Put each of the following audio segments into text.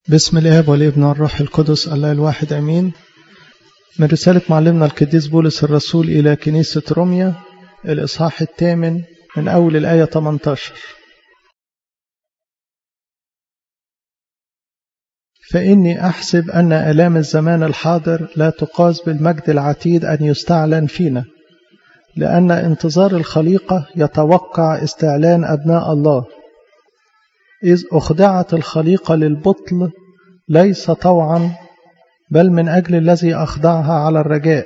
بسم الاب والابن والروح القدس الله الواحد امين من رسالة معلمنا القديس بولس الرسول إلى كنيسة روميا الإصحاح الثامن من أول الآية 18 فإني أحسب أن آلام الزمان الحاضر لا تقاس بالمجد العتيد أن يستعلن فينا لأن انتظار الخليقة يتوقع استعلان أبناء الله إذ أخضعت الخليقة للبطل ليس طوعا بل من أجل الذي أخضعها على الرجاء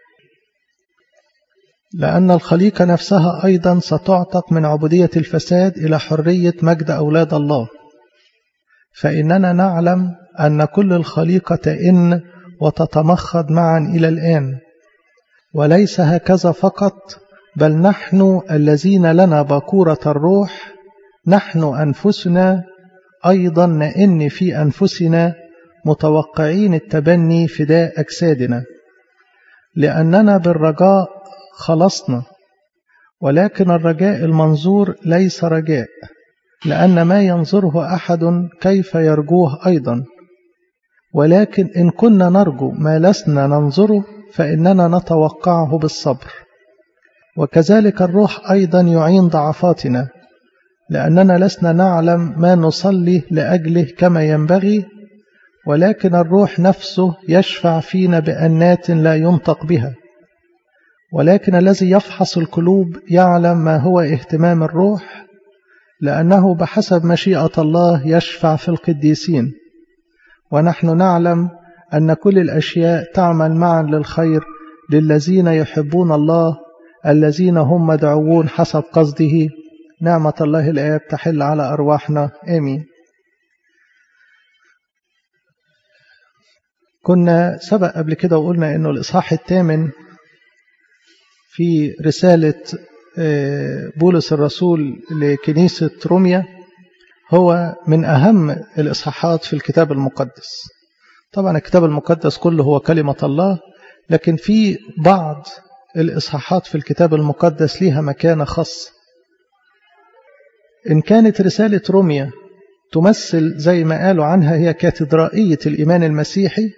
لأن الخليقة نفسها أيضا ستعتق من عبودية الفساد إلى حرية مجد أولاد الله فإننا نعلم أن كل الخليقة تئن وتتمخض معا إلى الآن وليس هكذا فقط بل نحن الذين لنا بكورة الروح نحن أنفسنا أيضا نئن في أنفسنا متوقعين التبني فداء أجسادنا لأننا بالرجاء خلصنا ولكن الرجاء المنظور ليس رجاء لأن ما ينظره أحد كيف يرجوه أيضا ولكن إن كنا نرجو ما لسنا ننظره فإننا نتوقعه بالصبر وكذلك الروح أيضا يعين ضعفاتنا لأننا لسنا نعلم ما نصلي لأجله كما ينبغي ولكن الروح نفسه يشفع فينا بأنات لا ينطق بها ولكن الذي يفحص القلوب يعلم ما هو اهتمام الروح لأنه بحسب مشيئة الله يشفع في القديسين ونحن نعلم أن كل الأشياء تعمل معا للخير للذين يحبون الله الذين هم مدعوون حسب قصده نعمة الله الآب تحل على أرواحنا آمين كنا سبق قبل كده وقلنا أنه الإصحاح الثامن في رسالة بولس الرسول لكنيسة روميا هو من أهم الإصحاحات في الكتاب المقدس طبعا الكتاب المقدس كله هو كلمة الله لكن في بعض الإصحاحات في الكتاب المقدس ليها مكانة خاصة إن كانت رسالة روميا تمثل زي ما قالوا عنها هي كاتدرائية الإيمان المسيحي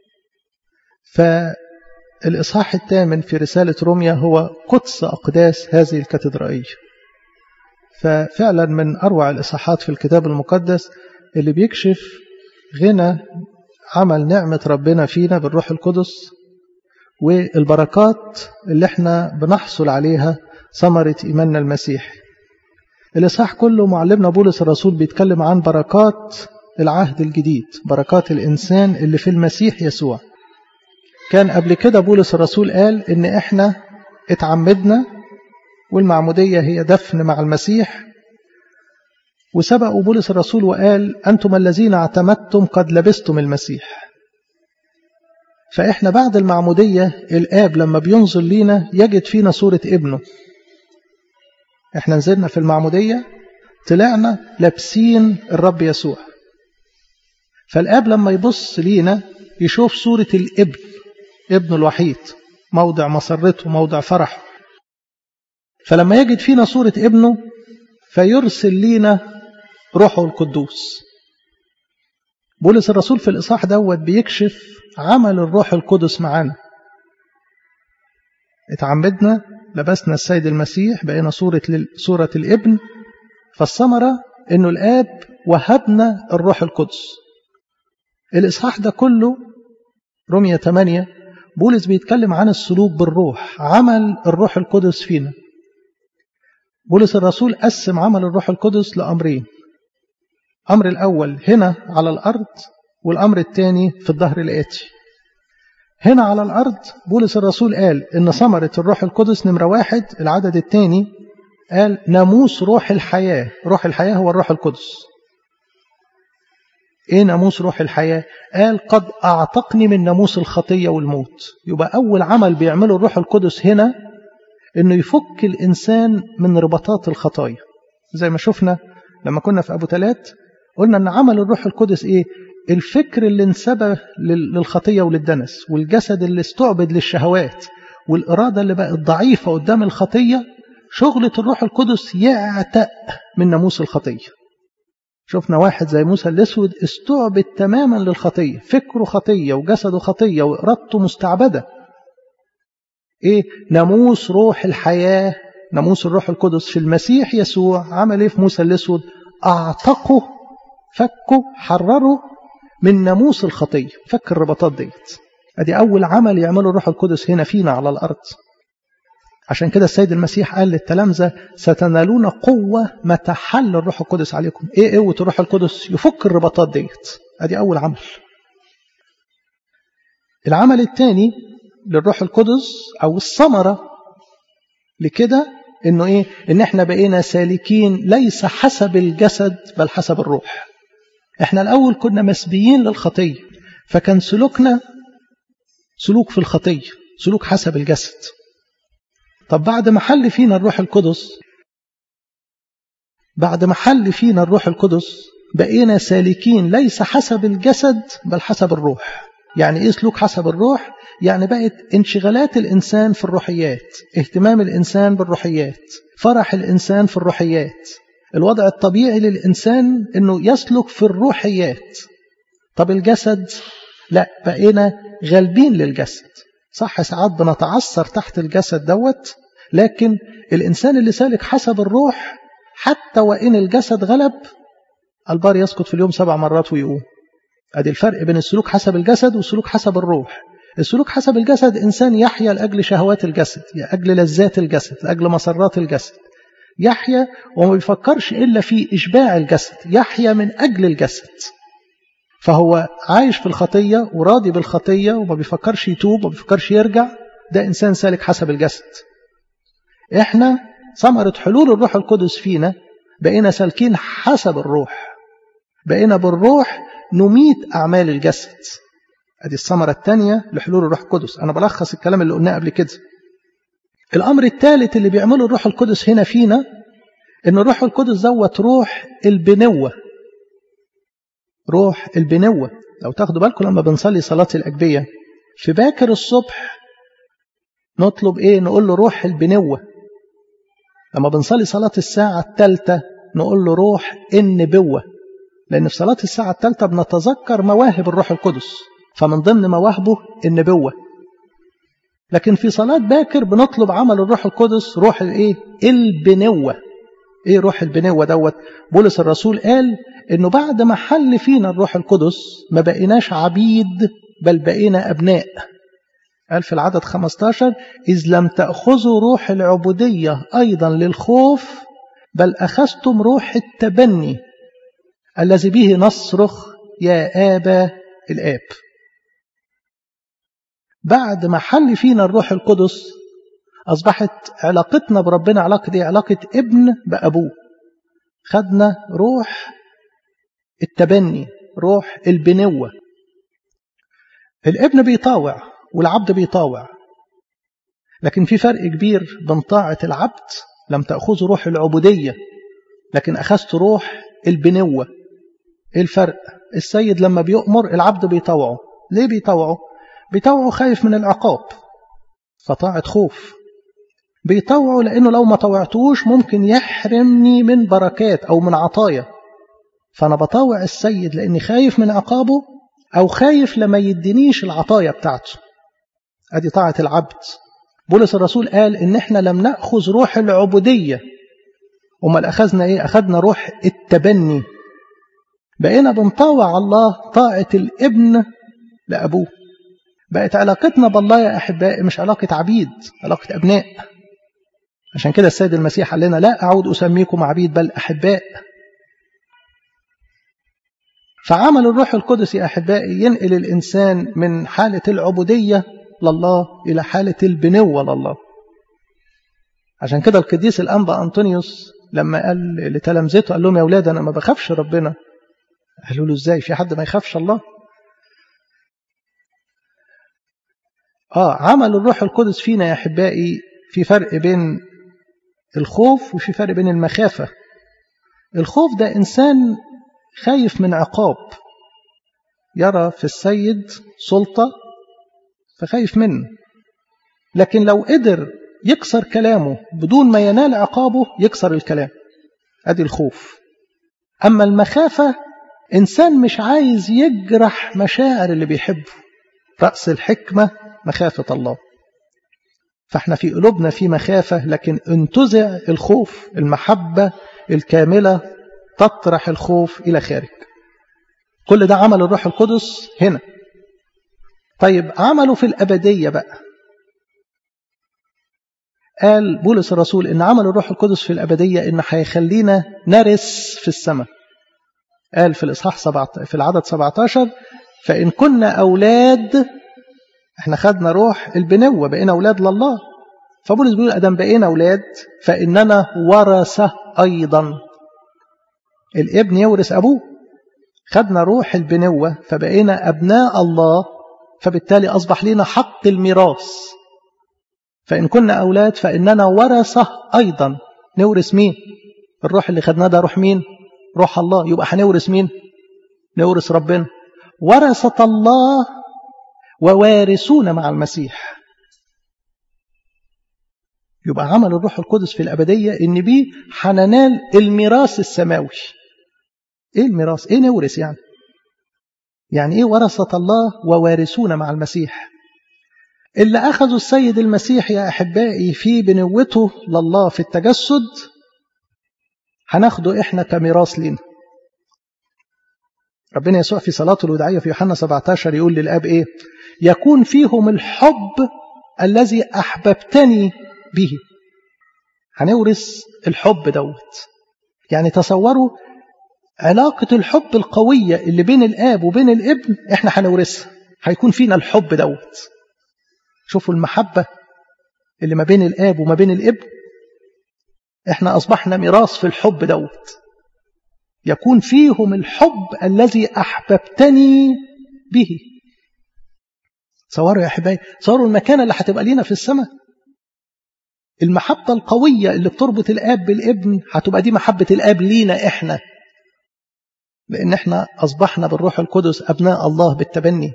فالإصحاح الثامن في رسالة روميا هو قدس أقداس هذه الكاتدرائية ففعلا من أروع الإصحاحات في الكتاب المقدس اللي بيكشف غنى عمل نعمة ربنا فينا بالروح القدس والبركات اللي احنا بنحصل عليها ثمرة إيماننا المسيحي الإصحاح كله معلمنا بولس الرسول بيتكلم عن بركات العهد الجديد بركات الإنسان اللي في المسيح يسوع كان قبل كده بولس الرسول قال إن إحنا اتعمدنا والمعمودية هي دفن مع المسيح وسبق بولس الرسول وقال أنتم الذين اعتمدتم قد لبستم المسيح فإحنا بعد المعمودية الآب لما بينظر لينا يجد فينا صورة ابنه احنا نزلنا في المعمودية طلعنا لابسين الرب يسوع فالآب لما يبص لينا يشوف صورة الابن ابنه الوحيد موضع مسرته موضع فرحه فلما يجد فينا صورة ابنه فيرسل لينا روحه القدوس بولس الرسول في الإصحاح دوت بيكشف عمل الروح القدس معانا اتعمدنا لبسنا السيد المسيح بقينا صورة, صورة الابن فالثمرة انه الاب وهبنا الروح القدس الاصحاح ده كله رمية 8 بولس بيتكلم عن السلوك بالروح عمل الروح القدس فينا بولس الرسول قسم عمل الروح القدس لأمرين أمر الأول هنا على الأرض والأمر الثاني في الظهر الآتي هنا على الأرض بولس الرسول قال إن ثمرة الروح القدس نمرة واحد العدد الثاني قال ناموس روح الحياة روح الحياة هو الروح القدس إيه ناموس روح الحياة قال قد أعتقني من ناموس الخطية والموت يبقى أول عمل بيعمله الروح القدس هنا إنه يفك الإنسان من ربطات الخطايا زي ما شفنا لما كنا في أبو تلات قلنا أن عمل الروح القدس إيه الفكر اللي انسبى للخطية وللدنس والجسد اللي استعبد للشهوات والإرادة اللي بقت ضعيفة قدام الخطية شغلة الروح القدس يعتق من ناموس الخطية شفنا واحد زي موسى الأسود استعبد تماما للخطية فكره خطية وجسده خطية وإرادته مستعبدة إيه ناموس روح الحياة ناموس الروح القدس في المسيح يسوع عمل إيه في موسى الأسود أعتقه فكه حرره من ناموس الخطية فك الرباطات ديت ادي أول عمل يعمله الروح القدس هنا فينا على الأرض عشان كده السيد المسيح قال للتلامذة ستنالون قوة متى حل الروح القدس عليكم ايه قوة الروح القدس يفك الرباطات ديت ادي اول عمل العمل الثاني للروح القدس او الثمرة لكده انه ايه ان احنا بقينا سالكين ليس حسب الجسد بل حسب الروح احنا الاول كنا مسبيين للخطية فكان سلوكنا سلوك في الخطية سلوك حسب الجسد طب بعد ما حل فينا الروح القدس بعد ما حل فينا الروح القدس بقينا سالكين ليس حسب الجسد بل حسب الروح يعني ايه سلوك حسب الروح يعني بقت انشغالات الانسان في الروحيات اهتمام الانسان بالروحيات فرح الانسان في الروحيات الوضع الطبيعي للانسان انه يسلك في الروحيات طب الجسد لا بقينا غالبين للجسد صح ساعات بنتعثر تحت الجسد دوت لكن الإنسان اللي سالك حسب الروح حتى وإن الجسد غلب البار يسقط في اليوم سبع مرات ويقوم أدي الفرق بين السلوك حسب الجسد والسلوك حسب الروح السلوك حسب الجسد إنسان يحيا لأجل شهوات الجسد لأجل لذات الجسد لأجل مسرات الجسد يحيا وما بيفكرش إلا في إشباع الجسد يحيا من أجل الجسد فهو عايش في الخطية وراضي بالخطية وما بيفكرش يتوب وما بيفكرش يرجع ده إنسان سالك حسب الجسد إحنا ثمرة حلول الروح القدس فينا بقينا سالكين حسب الروح بقينا بالروح نميت أعمال الجسد أدي الثمرة الثانية لحلول الروح القدس أنا بلخص الكلام اللي قلناه قبل كده الأمر الثالث اللي بيعمله الروح القدس هنا فينا إن الروح القدس دوت روح البنوة روح البنوة لو تاخدوا بالكم لما بنصلي صلاة الأجبية في باكر الصبح نطلب إيه نقول له روح البنوة لما بنصلي صلاة الساعة الثالثة نقول له روح النبوة لأن في صلاة الساعة الثالثة بنتذكر مواهب الروح القدس فمن ضمن مواهبه النبوة لكن في صلاة باكر بنطلب عمل الروح القدس روح الايه البنوة ايه روح البنوة دوت بولس الرسول قال انه بعد ما حل فينا الروح القدس ما بقيناش عبيد بل بقينا ابناء قال في العدد 15 إذ لم تأخذوا روح العبودية أيضا للخوف بل أخذتم روح التبني الذي به نصرخ يا آبا الآب بعد ما حل فينا الروح القدس أصبحت علاقتنا بربنا علاقة دي علاقة ابن بأبوه خدنا روح التبني روح البنوة الابن بيطاوع والعبد بيطاوع لكن في فرق كبير بين طاعة العبد لم تأخذوا روح العبودية لكن أخذت روح البنوة إيه الفرق السيد لما بيؤمر العبد بيطوعه ليه بيطوعه بيطوعه خايف من العقاب فطاعة خوف بيطوعه لأنه لو ما طوعتوش ممكن يحرمني من بركات أو من عطايا فأنا بطوع السيد لأني خايف من عقابه أو خايف لما يدينيش العطايا بتاعته أدي طاعة العبد بولس الرسول قال إن إحنا لم نأخذ روح العبودية أمال أخذنا إيه أخذنا روح التبني بقينا بنطاوع الله طاعة الابن لأبوه بقت علاقتنا بالله يا أحبائي مش علاقة عبيد علاقة أبناء عشان كده السيد المسيح قال لنا لا أعود أسميكم عبيد بل أحباء فعمل الروح القدس يا أحبائي ينقل الإنسان من حالة العبودية لله إلى حالة البنوة لله عشان كده القديس الأنبا أنطونيوس لما قال لتلامذته قال لهم يا أولاد أنا ما بخافش ربنا قالوا له إزاي في حد ما يخافش الله آه عمل الروح القدس فينا يا أحبائي في فرق بين الخوف وفي فرق بين المخافة الخوف ده إنسان خايف من عقاب يرى في السيد سلطة فخايف منه لكن لو قدر يكسر كلامه بدون ما ينال عقابه يكسر الكلام ادي الخوف أما المخافة إنسان مش عايز يجرح مشاعر اللي بيحبه رأس الحكمة مخافة الله فاحنا في قلوبنا في مخافة لكن انتزع الخوف المحبة الكاملة تطرح الخوف إلى خارج كل ده عمل الروح القدس هنا طيب عمله في الأبدية بقى قال بولس الرسول إن عمل الروح القدس في الأبدية إن هيخلينا نرس في السماء قال في الإصحاح في العدد 17 فإن كنا أولاد احنا خدنا روح البنوة بقينا أولاد لله فبولس بيقول أدم بقينا أولاد فإننا ورثة أيضا الابن يورث أبوه خدنا روح البنوة فبقينا أبناء الله فبالتالي أصبح لنا حق الميراث فإن كنا أولاد فإننا ورثة أيضا نورث مين الروح اللي خدناه ده روح مين روح الله يبقى هنورث مين نورث ربنا ورثة الله ووارثون مع المسيح يبقى عمل الروح القدس في الأبدية إن بيه هننال الميراث السماوي إيه الميراث؟ إيه نورث يعني؟ يعني إيه ورثة الله ووارثون مع المسيح؟ اللي أخذوا السيد المسيح يا أحبائي في بنوته لله في التجسد هناخده إحنا كميراث لنا ربنا يسوع في صلاته الوداعية في يوحنا 17 يقول للآب إيه يكون فيهم الحب الذي أحببتني به هنورث الحب دوت يعني تصوروا علاقة الحب القوية اللي بين الآب وبين الابن إحنا هنورثها هيكون فينا الحب دوت شوفوا المحبة اللي ما بين الآب وما بين الابن إحنا أصبحنا ميراث في الحب دوت يكون فيهم الحب الذي أحببتني به تصوروا يا أحبائي تصوروا المكانة اللي هتبقى لينا في السماء المحبة القوية اللي بتربط الآب بالابن هتبقى دي محبة الآب لينا إحنا لأن إحنا أصبحنا بالروح القدس أبناء الله بالتبني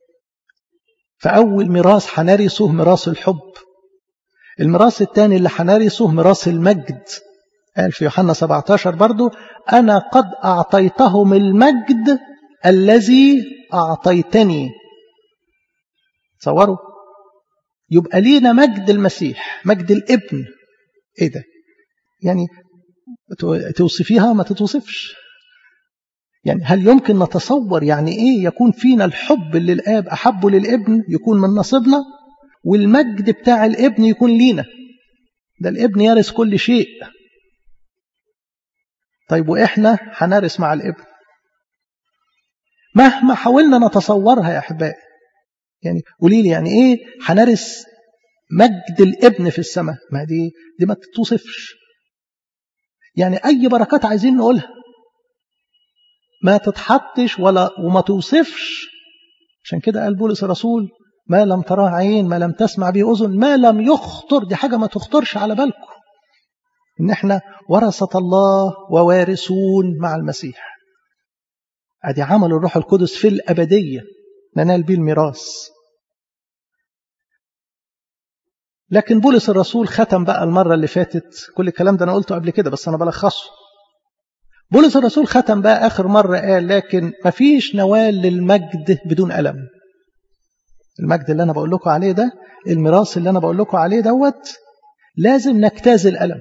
فأول ميراث هنرثه ميراث الحب الميراث الثاني اللي هنرثه ميراث المجد قال في يوحنا 17 برضو أنا قد أعطيتهم المجد الذي أعطيتني تصوروا يبقى لينا مجد المسيح مجد الابن ايه ده يعني توصفيها ما تتوصفش يعني هل يمكن نتصور يعني ايه يكون فينا الحب اللي الاب احبه للابن يكون من نصيبنا والمجد بتاع الابن يكون لينا ده الابن يرث كل شيء طيب واحنا هنرث مع الابن مهما حاولنا نتصورها يا احبائي يعني قولي لي يعني ايه هنرث مجد الابن في السماء ما دي دي ما تتوصفش يعني اي بركات عايزين نقولها ما تتحطش ولا وما توصفش عشان كده قال بولس الرسول ما لم تراه عين ما لم تسمع به اذن ما لم يخطر دي حاجه ما تخطرش على بالكم ان احنا ورثه الله ووارثون مع المسيح ادي عمل الروح القدس في الابديه ننال به الميراث لكن بولس الرسول ختم بقى المرة اللي فاتت كل الكلام ده أنا قلته قبل كده بس أنا بلخصه بولس الرسول ختم بقى آخر مرة قال لكن مفيش نوال للمجد بدون ألم المجد اللي أنا بقول لكم عليه ده الميراث اللي أنا بقول لكم عليه دوت لازم نجتاز الألم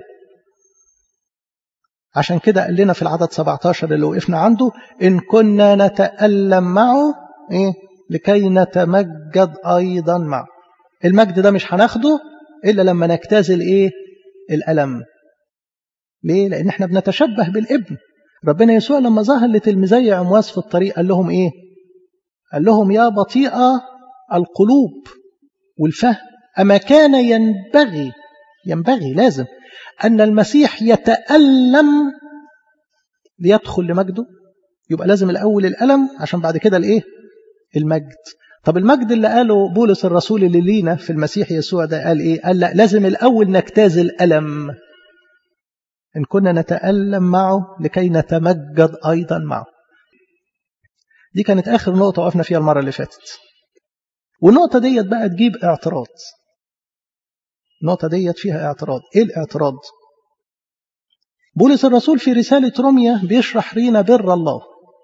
عشان كده قال لنا في العدد 17 اللي وقفنا عنده إن كنا نتألم معه إيه لكي نتمجد أيضا معه المجد ده مش هناخده إلا لما نجتاز الإيه الألم ليه لأن احنا بنتشبه بالابن ربنا يسوع لما ظهر لتلميذي عمواس في الطريق قال لهم إيه قال لهم يا بطيئة القلوب والفهم أما كان ينبغي ينبغي لازم أن المسيح يتألم ليدخل لمجده يبقى لازم الأول الألم عشان بعد كده الإيه المجد طب المجد اللي قاله بولس الرسول اللي لينا في المسيح يسوع ده قال ايه قال لا لازم الاول نجتاز الالم ان كنا نتالم معه لكي نتمجد ايضا معه دي كانت اخر نقطه وقفنا فيها المره اللي فاتت والنقطه ديت بقى تجيب اعتراض النقطه ديت فيها اعتراض ايه الاعتراض بولس الرسول في رسالة روميا بيشرح لينا بر الله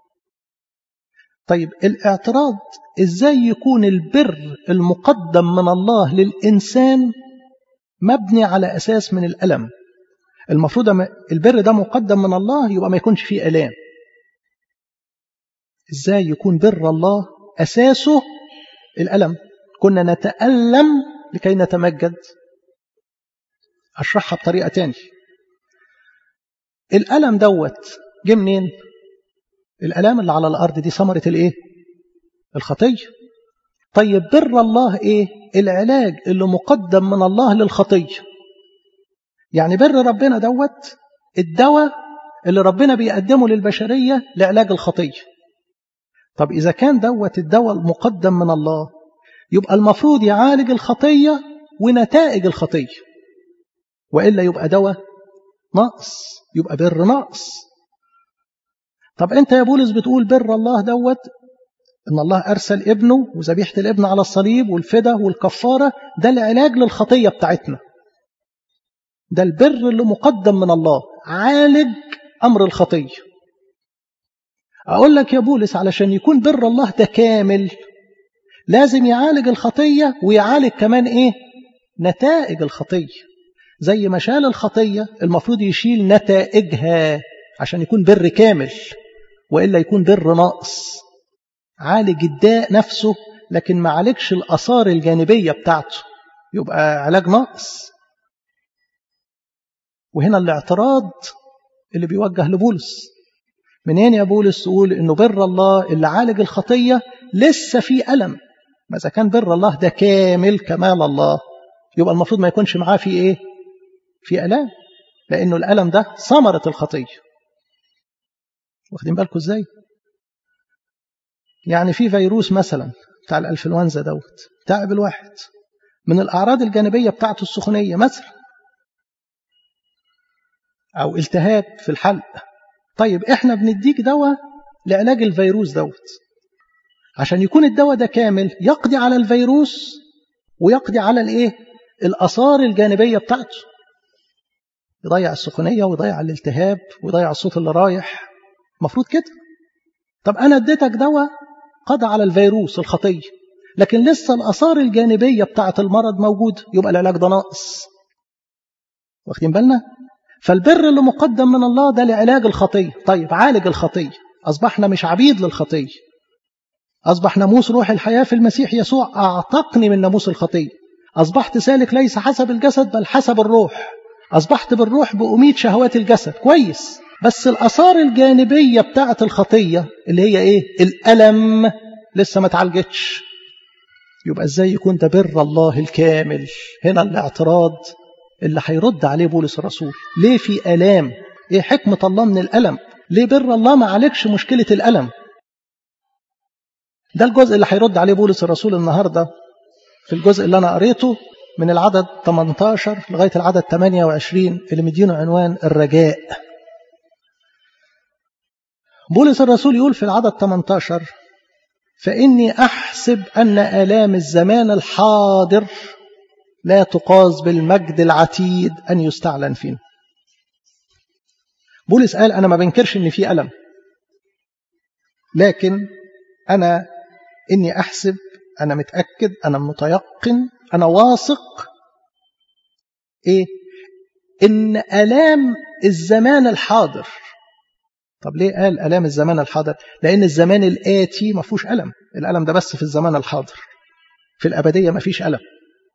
طيب الاعتراض ازاي يكون البر المقدم من الله للإنسان مبني على أساس من الألم المفروض البر ده مقدم من الله يبقى ما يكونش فيه ألام ازاي يكون بر الله أساسه الألم كنا نتألم لكي نتمجد أشرحها بطريقة تاني الألم دوت جه منين الألام اللي على الأرض دي ثمرة الإيه الخطية طيب بر الله إيه العلاج اللي مقدم من الله للخطية يعني بر ربنا دوت الدواء اللي ربنا بيقدمه للبشرية لعلاج الخطية طب إذا كان دوت الدواء المقدم من الله يبقى المفروض يعالج الخطية ونتائج الخطية وإلا يبقى دواء نقص يبقى بر نقص طب أنت يا بولس بتقول بر الله دوت إن الله أرسل ابنه وذبيحة الابن على الصليب والفدا والكفارة ده العلاج للخطية بتاعتنا ده البر اللي مقدم من الله عالج أمر الخطية أقول لك يا بولس علشان يكون بر الله ده كامل لازم يعالج الخطية ويعالج كمان إيه نتائج الخطية زي ما شال الخطية المفروض يشيل نتائجها عشان يكون بر كامل وإلا يكون بر ناقص عالج الداء نفسه لكن ما عالجش الأثار الجانبية بتاعته يبقى علاج ناقص وهنا الاعتراض اللي بيوجه لبولس منين يا بولس تقول انه بر الله اللي عالج الخطيه لسه في الم ما اذا كان بر الله ده كامل كمال الله يبقى المفروض ما يكونش معاه في ايه في الام لانه الالم ده ثمره الخطيه واخدين بالكم ازاي يعني في فيروس مثلا بتاع الانفلونزا دوت تعب الواحد من الاعراض الجانبيه بتاعته السخونيه مثلا او التهاب في الحلق طيب احنا بنديك دواء لعلاج الفيروس دوت عشان يكون الدواء ده كامل يقضي على الفيروس ويقضي على الايه الاثار الجانبيه بتاعته يضيع السخونيه ويضيع الالتهاب ويضيع الصوت اللي رايح المفروض كده طب انا اديتك دواء قضى على الفيروس الخطيه لكن لسه الاثار الجانبيه بتاعه المرض موجوده يبقى العلاج ده ناقص واخدين بالنا فالبر اللي مقدم من الله ده لعلاج الخطيه طيب عالج الخطيه اصبحنا مش عبيد للخطيه اصبح ناموس روح الحياه في المسيح يسوع اعتقني من ناموس الخطيه اصبحت سالك ليس حسب الجسد بل حسب الروح اصبحت بالروح باميد شهوات الجسد كويس بس الاثار الجانبيه بتاعه الخطيه اللي هي ايه الالم لسه ما اتعالجتش يبقى ازاي يكون ده بر الله الكامل هنا الاعتراض اللي هيرد عليه بولس الرسول ليه في الام ايه حكمه الله من الالم ليه بر الله ما عالجش مشكله الالم ده الجزء اللي هيرد عليه بولس الرسول النهارده في الجزء اللي انا قريته من العدد 18 لغايه العدد 28 اللي مدينه عنوان الرجاء بولس الرسول يقول في العدد 18 فإني أحسب أن آلام الزمان الحاضر لا تقاس بالمجد العتيد أن يستعلن فينا بولس قال أنا ما بنكرش إن في ألم لكن أنا إني أحسب أنا متأكد أنا متيقن أنا واثق إيه إن آلام الزمان الحاضر طب ليه قال ألام الزمان الحاضر لأن الزمان الآتي ما فيهوش ألم الألم ده بس في الزمان الحاضر في الأبدية ما فيش ألم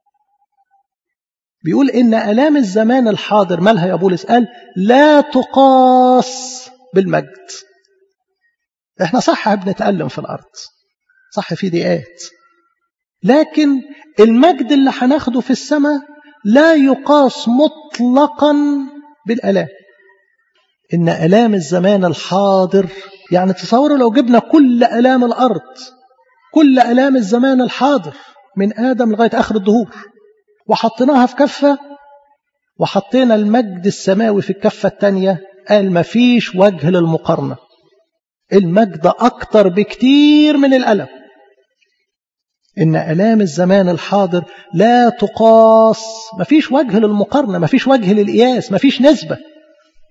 بيقول إن ألام الزمان الحاضر مالها يا بولس قال لا تقاس بالمجد احنا صح بنتألم في الأرض صح في ضيقات لكن المجد اللي هناخده في السماء لا يقاس مطلقا بالآلام إن ألام الزمان الحاضر يعني تصوروا لو جبنا كل ألام الأرض كل ألام الزمان الحاضر من آدم لغاية آخر الدهور وحطيناها في كفة وحطينا المجد السماوي في الكفة الثانية قال مفيش وجه للمقارنة المجد أكتر بكتير من الألم إن ألام الزمان الحاضر لا تقاس مفيش وجه للمقارنة مفيش وجه للقياس مفيش نسبة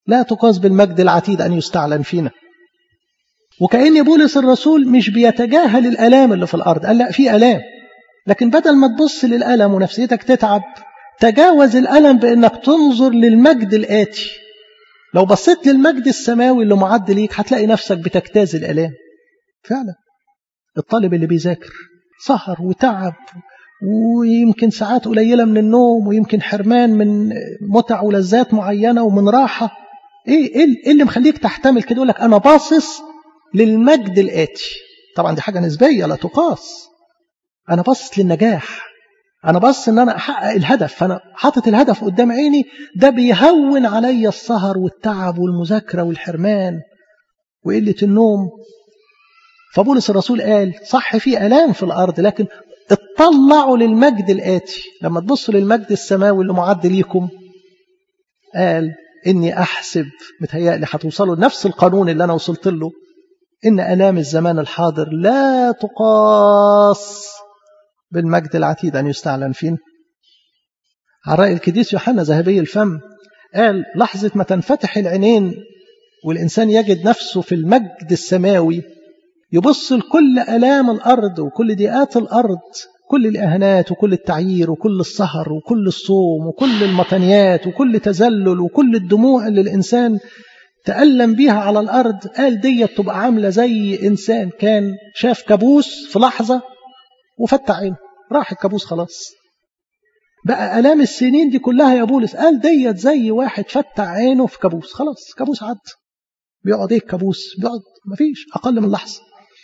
لا تقاس بالمجد العتيد أن يستعلن فينا وكأن بولس الرسول مش بيتجاهل الألام اللي في الأرض قال لا في ألام لكن بدل ما تبص للألم ونفسيتك تتعب تجاوز الألم بأنك تنظر للمجد الآتي لو بصيت للمجد السماوي اللي معد ليك هتلاقي نفسك بتجتاز الآلام فعلا الطالب اللي بيذاكر سهر وتعب ويمكن ساعات قليلة من النوم ويمكن حرمان من متع ولذات معينة ومن راحة ايه ايه اللي مخليك تحتمل كده يقول لك انا باصص للمجد الآتي طبعا دي حاجة نسبية لا تقاس انا باصص للنجاح انا باصص ان انا احقق الهدف فانا حاطط الهدف قدام عيني ده بيهون عليا السهر والتعب والمذاكرة والحرمان وقلة النوم فبولس الرسول قال صح في ألام في الأرض لكن اطلعوا للمجد الآتي لما تبصوا للمجد السماوي اللي معد ليكم قال إني أحسب متهيألي هتوصلوا لنفس القانون اللي أنا وصلت له إن ألام الزمان الحاضر لا تقاس بالمجد العتيد أن يستعلن فين على رأي الكديس يوحنا ذهبي الفم قال لحظة ما تنفتح العينين والإنسان يجد نفسه في المجد السماوي يبص لكل ألام الأرض وكل ضيقات الأرض كل الإهانات وكل التعيير وكل السهر وكل الصوم وكل المطنيات وكل تزلل وكل الدموع اللي الإنسان تألم بيها على الأرض قال ديت تبقى عاملة زي إنسان كان شاف كابوس في لحظة وفتح عينه راح الكابوس خلاص بقى ألام السنين دي كلها يا بولس قال ديت زي واحد فتح عينه في كابوس خلاص كابوس عد بيقعد ايه الكابوس بيقعد مفيش أقل من لحظة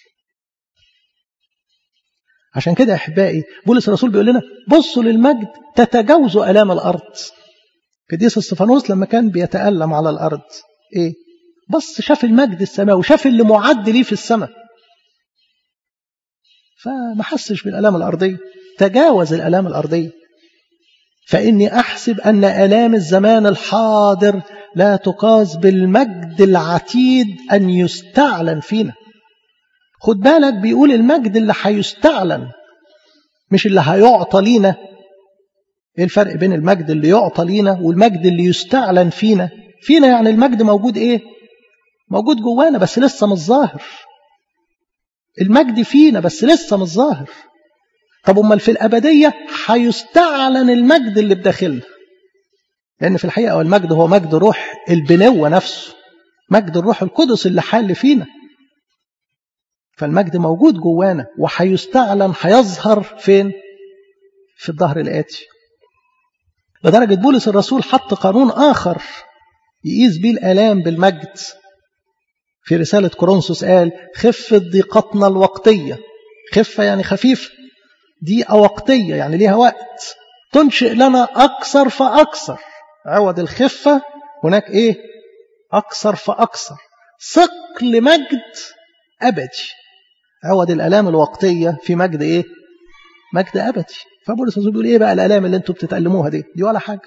عشان كده احبائي بولس الرسول بيقول لنا بصوا للمجد تتجاوزوا الام الارض قديس استفانوس لما كان بيتالم على الارض ايه بص شاف المجد السماوي شاف اللي معد ليه في السماء فما حسش بالالام الارضيه تجاوز الالام الارضيه فاني احسب ان الام الزمان الحاضر لا تقاس بالمجد العتيد ان يستعلن فينا خد بالك بيقول المجد اللي هيستعلن مش اللي هيعطى لينا ايه الفرق بين المجد اللي يعطى لينا والمجد اللي يستعلن فينا فينا يعني المجد موجود ايه موجود جوانا بس لسه مش ظاهر المجد فينا بس لسه مش ظاهر طب امال في الابديه هيستعلن المجد اللي بداخلنا لان في الحقيقه المجد هو مجد روح البنوه نفسه مجد الروح القدس اللي حل فينا فالمجد موجود جوانا وهيستعلن هيظهر فين في الظهر الآتي لدرجة بولس الرسول حط قانون آخر يقيس بيه الآلام بالمجد في رسالة كورنثوس قال خفة ضيقتنا الوقتية خفة يعني خفيفة ضيقة وقتية يعني ليها وقت تنشئ لنا أكثر فأكثر عوض الخفة هناك إيه أكثر فأكثر ثقل مجد أبدي عوض الآلام الوقتية في مجد إيه؟ مجد أبدي فبولس الرسول بيقول إيه بقى الآلام اللي أنتم بتتألموها دي؟ دي ولا حاجة.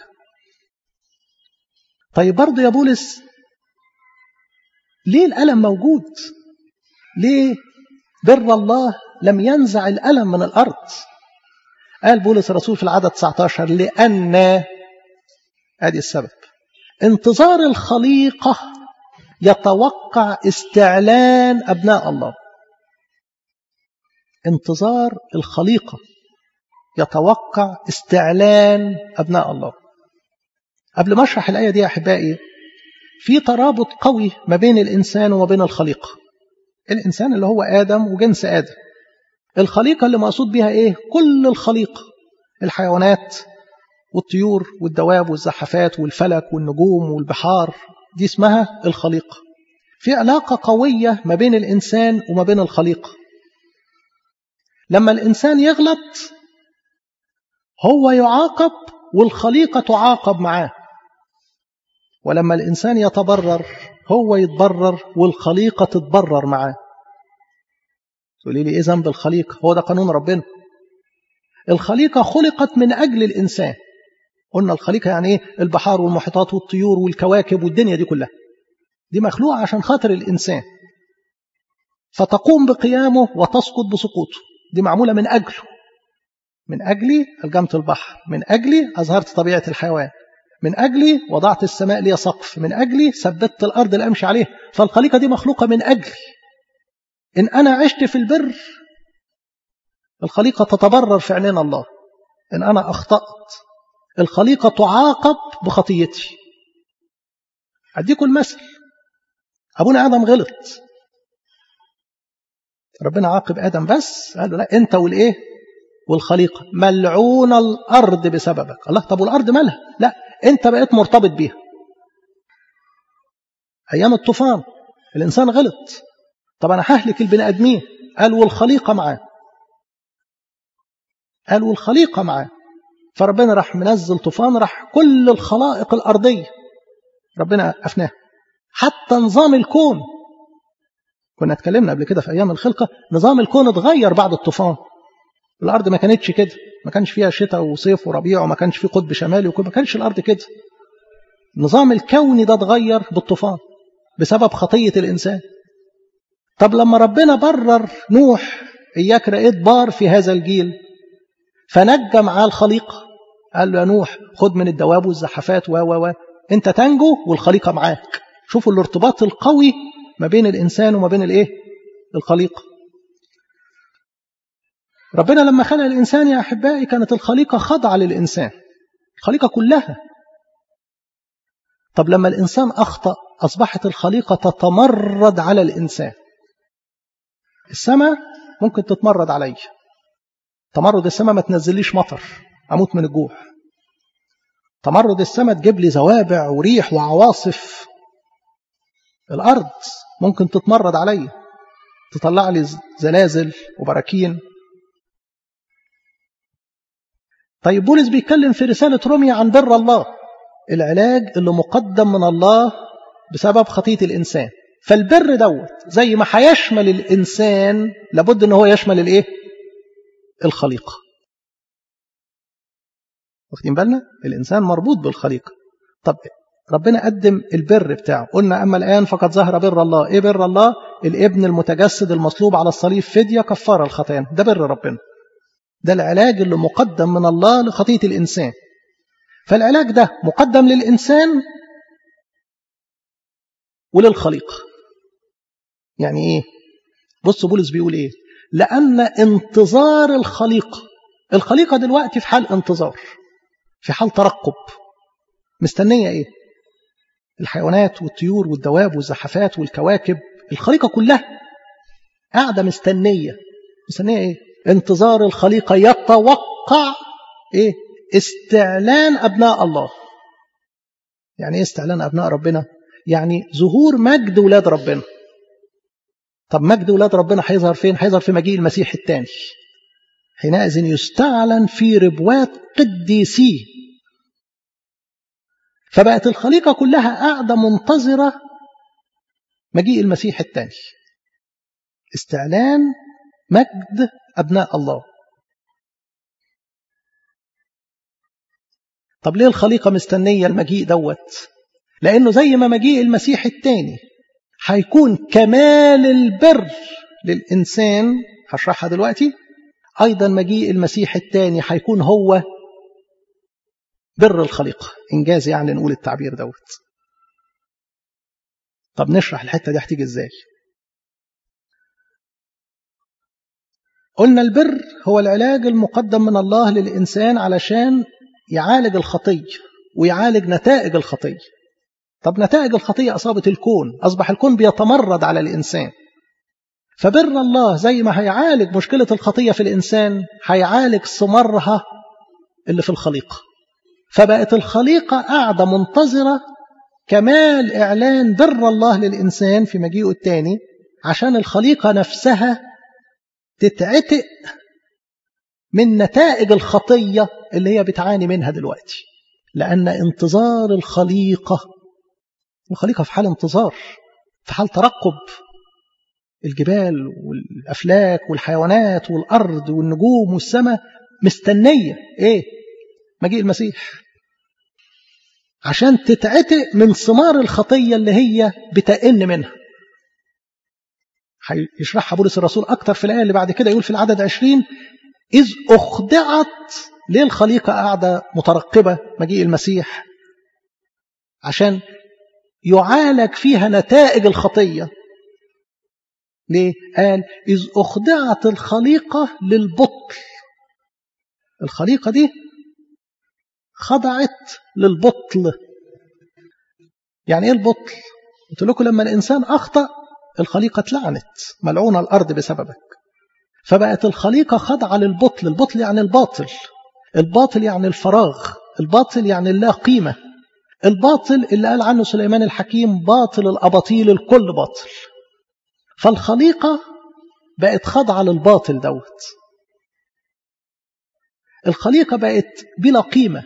طيب برضه يا بولس ليه الألم موجود؟ ليه بر الله لم ينزع الألم من الأرض؟ قال بولس الرسول في العدد 19 لأن أدي السبب انتظار الخليقة يتوقع استعلان أبناء الله انتظار الخليقة يتوقع استعلان أبناء الله قبل ما أشرح الآية دي يا أحبائي في ترابط قوي ما بين الإنسان وما بين الخليقة الإنسان اللي هو آدم وجنس آدم الخليقة اللي مقصود بها إيه؟ كل الخليقة الحيوانات والطيور والدواب والزحفات والفلك والنجوم والبحار دي اسمها الخليقة في علاقة قوية ما بين الإنسان وما بين الخليقة لما الإنسان يغلط هو يعاقب والخليقة تعاقب معاه ولما الإنسان يتبرر هو يتبرر والخليقة تتبرر معاه تقولي لي إيه ذنب الخليقة هو ده قانون ربنا الخليقة خلقت من أجل الإنسان قلنا الخليقة يعني إيه البحار والمحيطات والطيور والكواكب والدنيا دي كلها دي مخلوقة عشان خاطر الإنسان فتقوم بقيامه وتسقط بسقوطه دي معمولة من أجله من أجلي ألجمت البحر من أجلي أظهرت طبيعة الحيوان من أجلي وضعت السماء لي سقف من أجلي ثبتت الأرض اللي أمشي عليها فالخليقة دي مخلوقة من أجلي إن أنا عشت في البر الخليقة تتبرر في عينين الله إن أنا أخطأت الخليقة تعاقب بخطيتي أديكم المثل أبونا آدم غلط ربنا عاقب آدم بس قال له لا أنت والإيه والخليقة ملعون الأرض بسببك الله طب والأرض مالها لا أنت بقيت مرتبط بيها أيام الطوفان الإنسان غلط طب أنا ههلك البني آدمين قال والخليقة معاه قال والخليقة معاه فربنا راح منزل طوفان راح كل الخلائق الأرضية ربنا أفناه حتى نظام الكون كنا اتكلمنا قبل كده في أيام الخلقة نظام الكون اتغير بعد الطوفان الأرض ما كانتش كده ما كانش فيها شتاء وصيف وربيع وما كانش فيه قطب شمالي وكده ما كانش الأرض كده النظام الكوني ده اتغير بالطوفان بسبب خطية الإنسان طب لما ربنا برر نوح إياك رأيت بار في هذا الجيل فنجى معاه الخليقة قال له يا نوح خد من الدواب والزحفات و و و انت تنجو والخليقة معاك شوفوا الارتباط القوي ما بين الإنسان وما بين الإيه الخليقة ربنا لما خلق الإنسان يا أحبائي كانت الخليقة خاضعة للإنسان الخليقة كلها طب لما الإنسان أخطأ أصبحت الخليقة تتمرد على الإنسان السماء ممكن تتمرد علي تمرد السماء ما تنزليش مطر أموت من الجوع تمرد السماء تجيب لي زوابع وريح وعواصف الأرض ممكن تتمرد علي تطلع لي زلازل وبراكين طيب بولس بيتكلم في رسالة روميا عن بر الله العلاج اللي مقدم من الله بسبب خطية الإنسان فالبر دوت زي ما هيشمل الإنسان لابد ان هو يشمل الايه الخليقة واخدين بالنا الإنسان مربوط بالخليقة طب ربنا قدم البر بتاعه قلنا أما الآن فقد ظهر بر الله إيه بر الله الابن المتجسد المصلوب على الصليب فدية كفارة الخطايا ده بر ربنا ده العلاج اللي مقدم من الله لخطية الإنسان فالعلاج ده مقدم للإنسان وللخليقة يعني إيه بص بولس بيقول إيه لأن انتظار الخليقة الخليقة دلوقتي في حال انتظار في حال ترقب مستنية إيه الحيوانات والطيور والدواب والزحفات والكواكب الخليقة كلها قاعدة مستنية مستنية إيه انتظار الخليقة يتوقع إيه استعلان أبناء الله يعني إيه استعلان أبناء ربنا يعني ظهور مجد ولاد ربنا طب مجد ولاد ربنا هيظهر فين هيظهر في مجيء المسيح الثاني حينئذ يستعلن في ربوات قديسيه فبقت الخليقة كلها قاعدة منتظرة مجيء المسيح الثاني استعلان مجد أبناء الله طب ليه الخليقة مستنية المجيء دوت لأنه زي ما مجيء المسيح الثاني هيكون كمال البر للإنسان هشرحها دلوقتي أيضا مجيء المسيح الثاني هيكون هو بر الخليقة إنجاز يعني نقول التعبير دوت طب نشرح الحتة دي هتيجي إزاي قلنا البر هو العلاج المقدم من الله للإنسان علشان يعالج الخطية ويعالج نتائج الخطية طب نتائج الخطية أصابت الكون أصبح الكون بيتمرد على الإنسان فبر الله زي ما هيعالج مشكلة الخطية في الإنسان هيعالج ثمارها اللي في الخليقة فبقت الخليقة قاعدة منتظرة كمال إعلان بر الله للإنسان في مجيئه الثاني عشان الخليقة نفسها تتعتق من نتائج الخطية اللي هي بتعاني منها دلوقتي لأن انتظار الخليقة الخليقة في حال انتظار في حال ترقب الجبال والأفلاك والحيوانات والأرض والنجوم والسماء مستنية إيه مجيء المسيح عشان تتعتق من ثمار الخطية اللي هي بتأن منها هيشرحها بولس الرسول أكتر في الآية اللي بعد كده يقول في العدد عشرين إذ أخدعت ليه الخليقة قاعدة مترقبة مجيء المسيح عشان يعالج فيها نتائج الخطية ليه؟ قال إذ أخضعت الخليقة للبطل الخليقة دي خضعت للبطل يعني ايه البطل قلت لكم لما الانسان اخطا الخليقه اتلعنت ملعونه الارض بسببك فبقت الخليقه خاضعه للبطل البطل يعني الباطل الباطل يعني الفراغ الباطل يعني اللا قيمه الباطل اللي قال عنه سليمان الحكيم باطل الاباطيل الكل باطل فالخليقه بقت خاضعه للباطل دوت الخليقه بقت بلا قيمه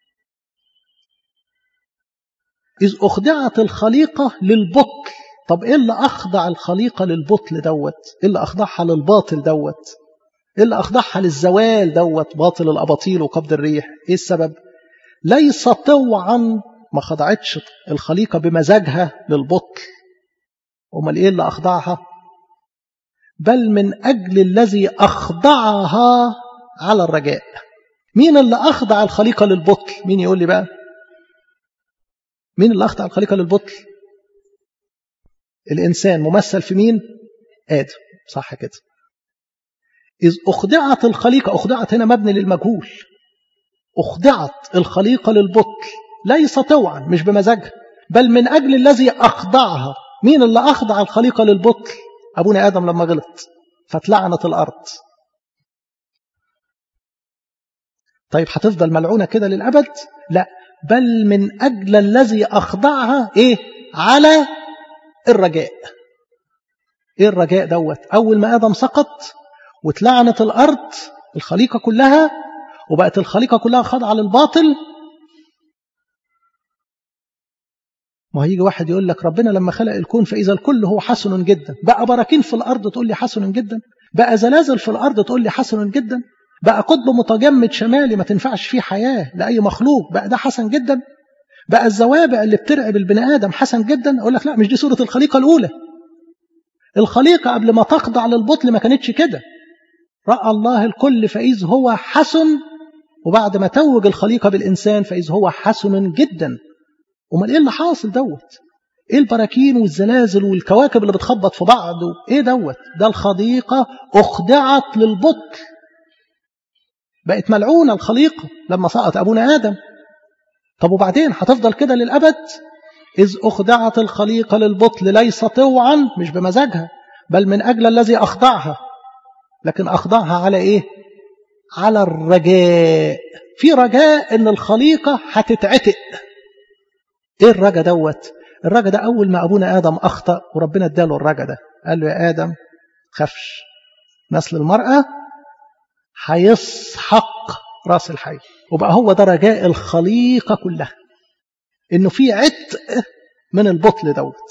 إذ أخضعت الخليقة للبطل طب إيه اللي أخضع الخليقة للبطل دوت إيه اللي أخضعها للباطل دوت إيه اللي أخضعها للزوال دوت باطل الأباطيل وقبض الريح إيه السبب ليس طوعا ما خضعتش الخليقة بمزاجها للبطل أمال إيه اللي أخضعها بل من أجل الذي أخضعها على الرجاء مين اللي أخضع الخليقة للبطل مين يقول لي بقى مين اللي أخضع الخليقة للبطل الإنسان ممثل في مين آدم صح كده إذ أخضعت الخليقة أخضعت هنا مبني للمجهول أخضعت الخليقة للبطل ليس طوعا مش بمزاجها بل من أجل الذي أخضعها مين اللي أخضع الخليقة للبطل أبونا آدم لما غلط فاتلعنت الأرض طيب هتفضل ملعونة كده للأبد لا بل من أجل الذي أخضعها إيه على الرجاء إيه الرجاء دوت أول ما آدم سقط واتلعنت الأرض الخليقة كلها وبقت الخليقة كلها خاضعة للباطل ما هيجي واحد يقول لك ربنا لما خلق الكون فإذا الكل هو حسن جدا بقى براكين في الأرض تقول لي حسن جدا بقى زلازل في الأرض تقول لي حسن جدا بقى قطب متجمد شمالي ما تنفعش فيه حياة لأي مخلوق بقى ده حسن جدا بقى الزوابع اللي بترعب البني آدم حسن جدا أقول لك لا مش دي صورة الخليقة الأولى الخليقة قبل ما تخضع للبطل ما كانتش كده رأى الله الكل فإذ هو حسن وبعد ما توج الخليقة بالإنسان فإذ هو حسن جدا امال ايه اللي حاصل دوت ايه البراكين والزلازل والكواكب اللي بتخبط في بعض ايه دوت ده الخليقة اخضعت للبطل بقت ملعونة الخليقة لما سقط أبونا آدم طب وبعدين هتفضل كده للأبد إذ أخضعت الخليقة للبطل ليس طوعا مش بمزاجها بل من أجل الذي أخضعها لكن أخضعها على إيه على الرجاء في رجاء إن الخليقة هتتعتق إيه الرجا دوت الرجا ده أول ما أبونا آدم أخطأ وربنا اداله الرجا ده قال له يا آدم خفش نسل المرأة هيسحق راس الحي وبقى هو ده رجاء الخليقة كلها إنه في عتق من البطل دوت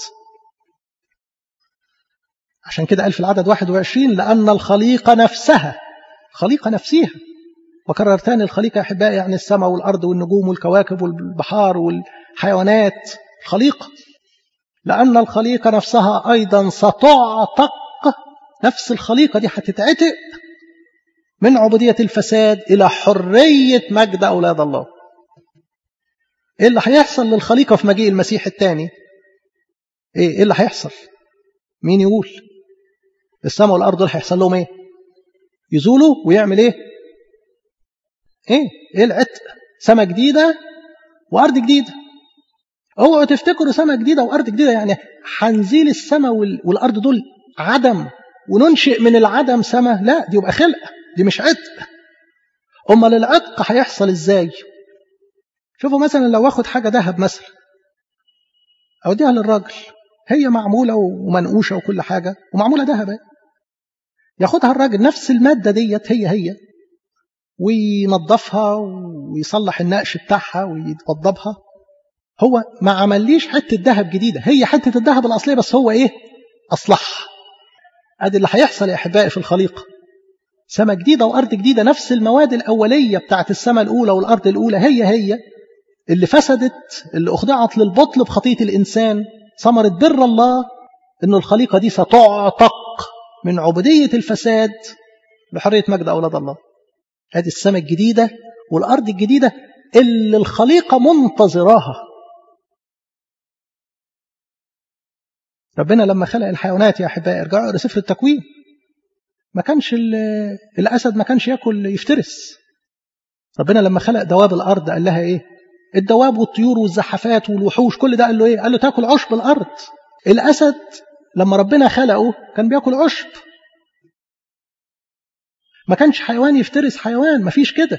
عشان كده قال في العدد 21 لأن الخليقة نفسها الخليقة نفسها وكرر تاني الخليقة يا أحبائي يعني السماء والأرض والنجوم والكواكب والبحار والحيوانات الخليقة لأن الخليقة نفسها أيضا ستعتق نفس الخليقة دي هتتعتق من عبودية الفساد إلى حرية مجد أولاد الله إيه اللي هيحصل للخليقة في مجيء المسيح الثاني إيه إيه اللي هيحصل مين يقول السماء والأرض دول هيحصل لهم إيه يزولوا ويعمل إيه إيه إيه العتق سماء جديدة وأرض جديدة اوعوا تفتكروا سماء جديدة وأرض جديدة يعني هنزيل السماء والأرض دول عدم وننشئ من العدم سماء لا دي يبقى خلقة دي مش عتق امال العتق هيحصل ازاي شوفوا مثلا لو واخد حاجه ذهب مثلا اوديها للراجل هي معموله ومنقوشه وكل حاجه ومعموله ذهب ياخدها الراجل نفس الماده ديت هي هي وينظفها ويصلح النقش بتاعها ويتوضبها هو ما عمليش حته ذهب جديده هي حته الذهب الاصليه بس هو ايه اصلحها ادي اللي هيحصل يا احبائي في الخليقه سماء جديدة وأرض جديدة نفس المواد الأولية بتاعت السماء الأولى والأرض الأولى هي هي اللي فسدت اللي أخضعت للبطل بخطية الإنسان ثمرة بر الله أن الخليقة دي ستعتق من عبودية الفساد لحرية مجد أولاد الله هذه السماء الجديدة والأرض الجديدة اللي الخليقة منتظراها ربنا لما خلق الحيوانات يا أحبائي ارجعوا إلى سفر التكوين ما كانش الأسد ما كانش ياكل يفترس ربنا لما خلق دواب الأرض قال لها إيه الدواب والطيور والزحفات والوحوش كل ده قال له إيه قال له تاكل عشب الأرض الأسد لما ربنا خلقه كان بياكل عشب ما كانش حيوان يفترس حيوان ما فيش كده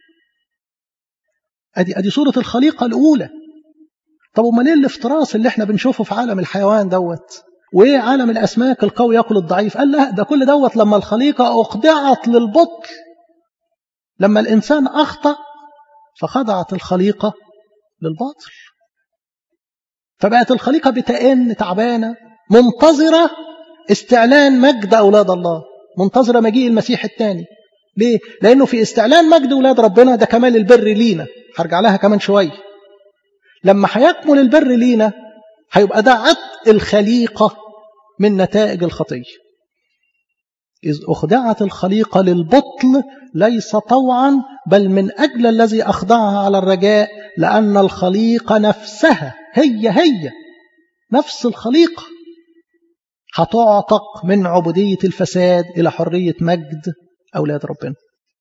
ادي ادي صوره الخليقه الاولى طب امال ايه الافتراس اللي احنا بنشوفه في عالم الحيوان دوت وايه عالم الاسماك القوي ياكل الضعيف قال لا ده كل دوت لما الخليقه اخضعت للبطل لما الانسان اخطا فخضعت الخليقه للباطل فبقت الخليقه بتئن تعبانه منتظره استعلان مجد اولاد الله منتظره مجيء المسيح الثاني ليه لانه في استعلان مجد اولاد ربنا ده كمال البر لينا هرجع لها كمان شويه لما هيكمل البر لينا هيبقى ده عتق الخليقه من نتائج الخطيه إذ أخضعت الخليقة للبطل ليس طوعا بل من أجل الذي أخضعها على الرجاء لأن الخليقة نفسها هي هي نفس الخليقة هتعتق من عبودية الفساد إلى حرية مجد أولاد ربنا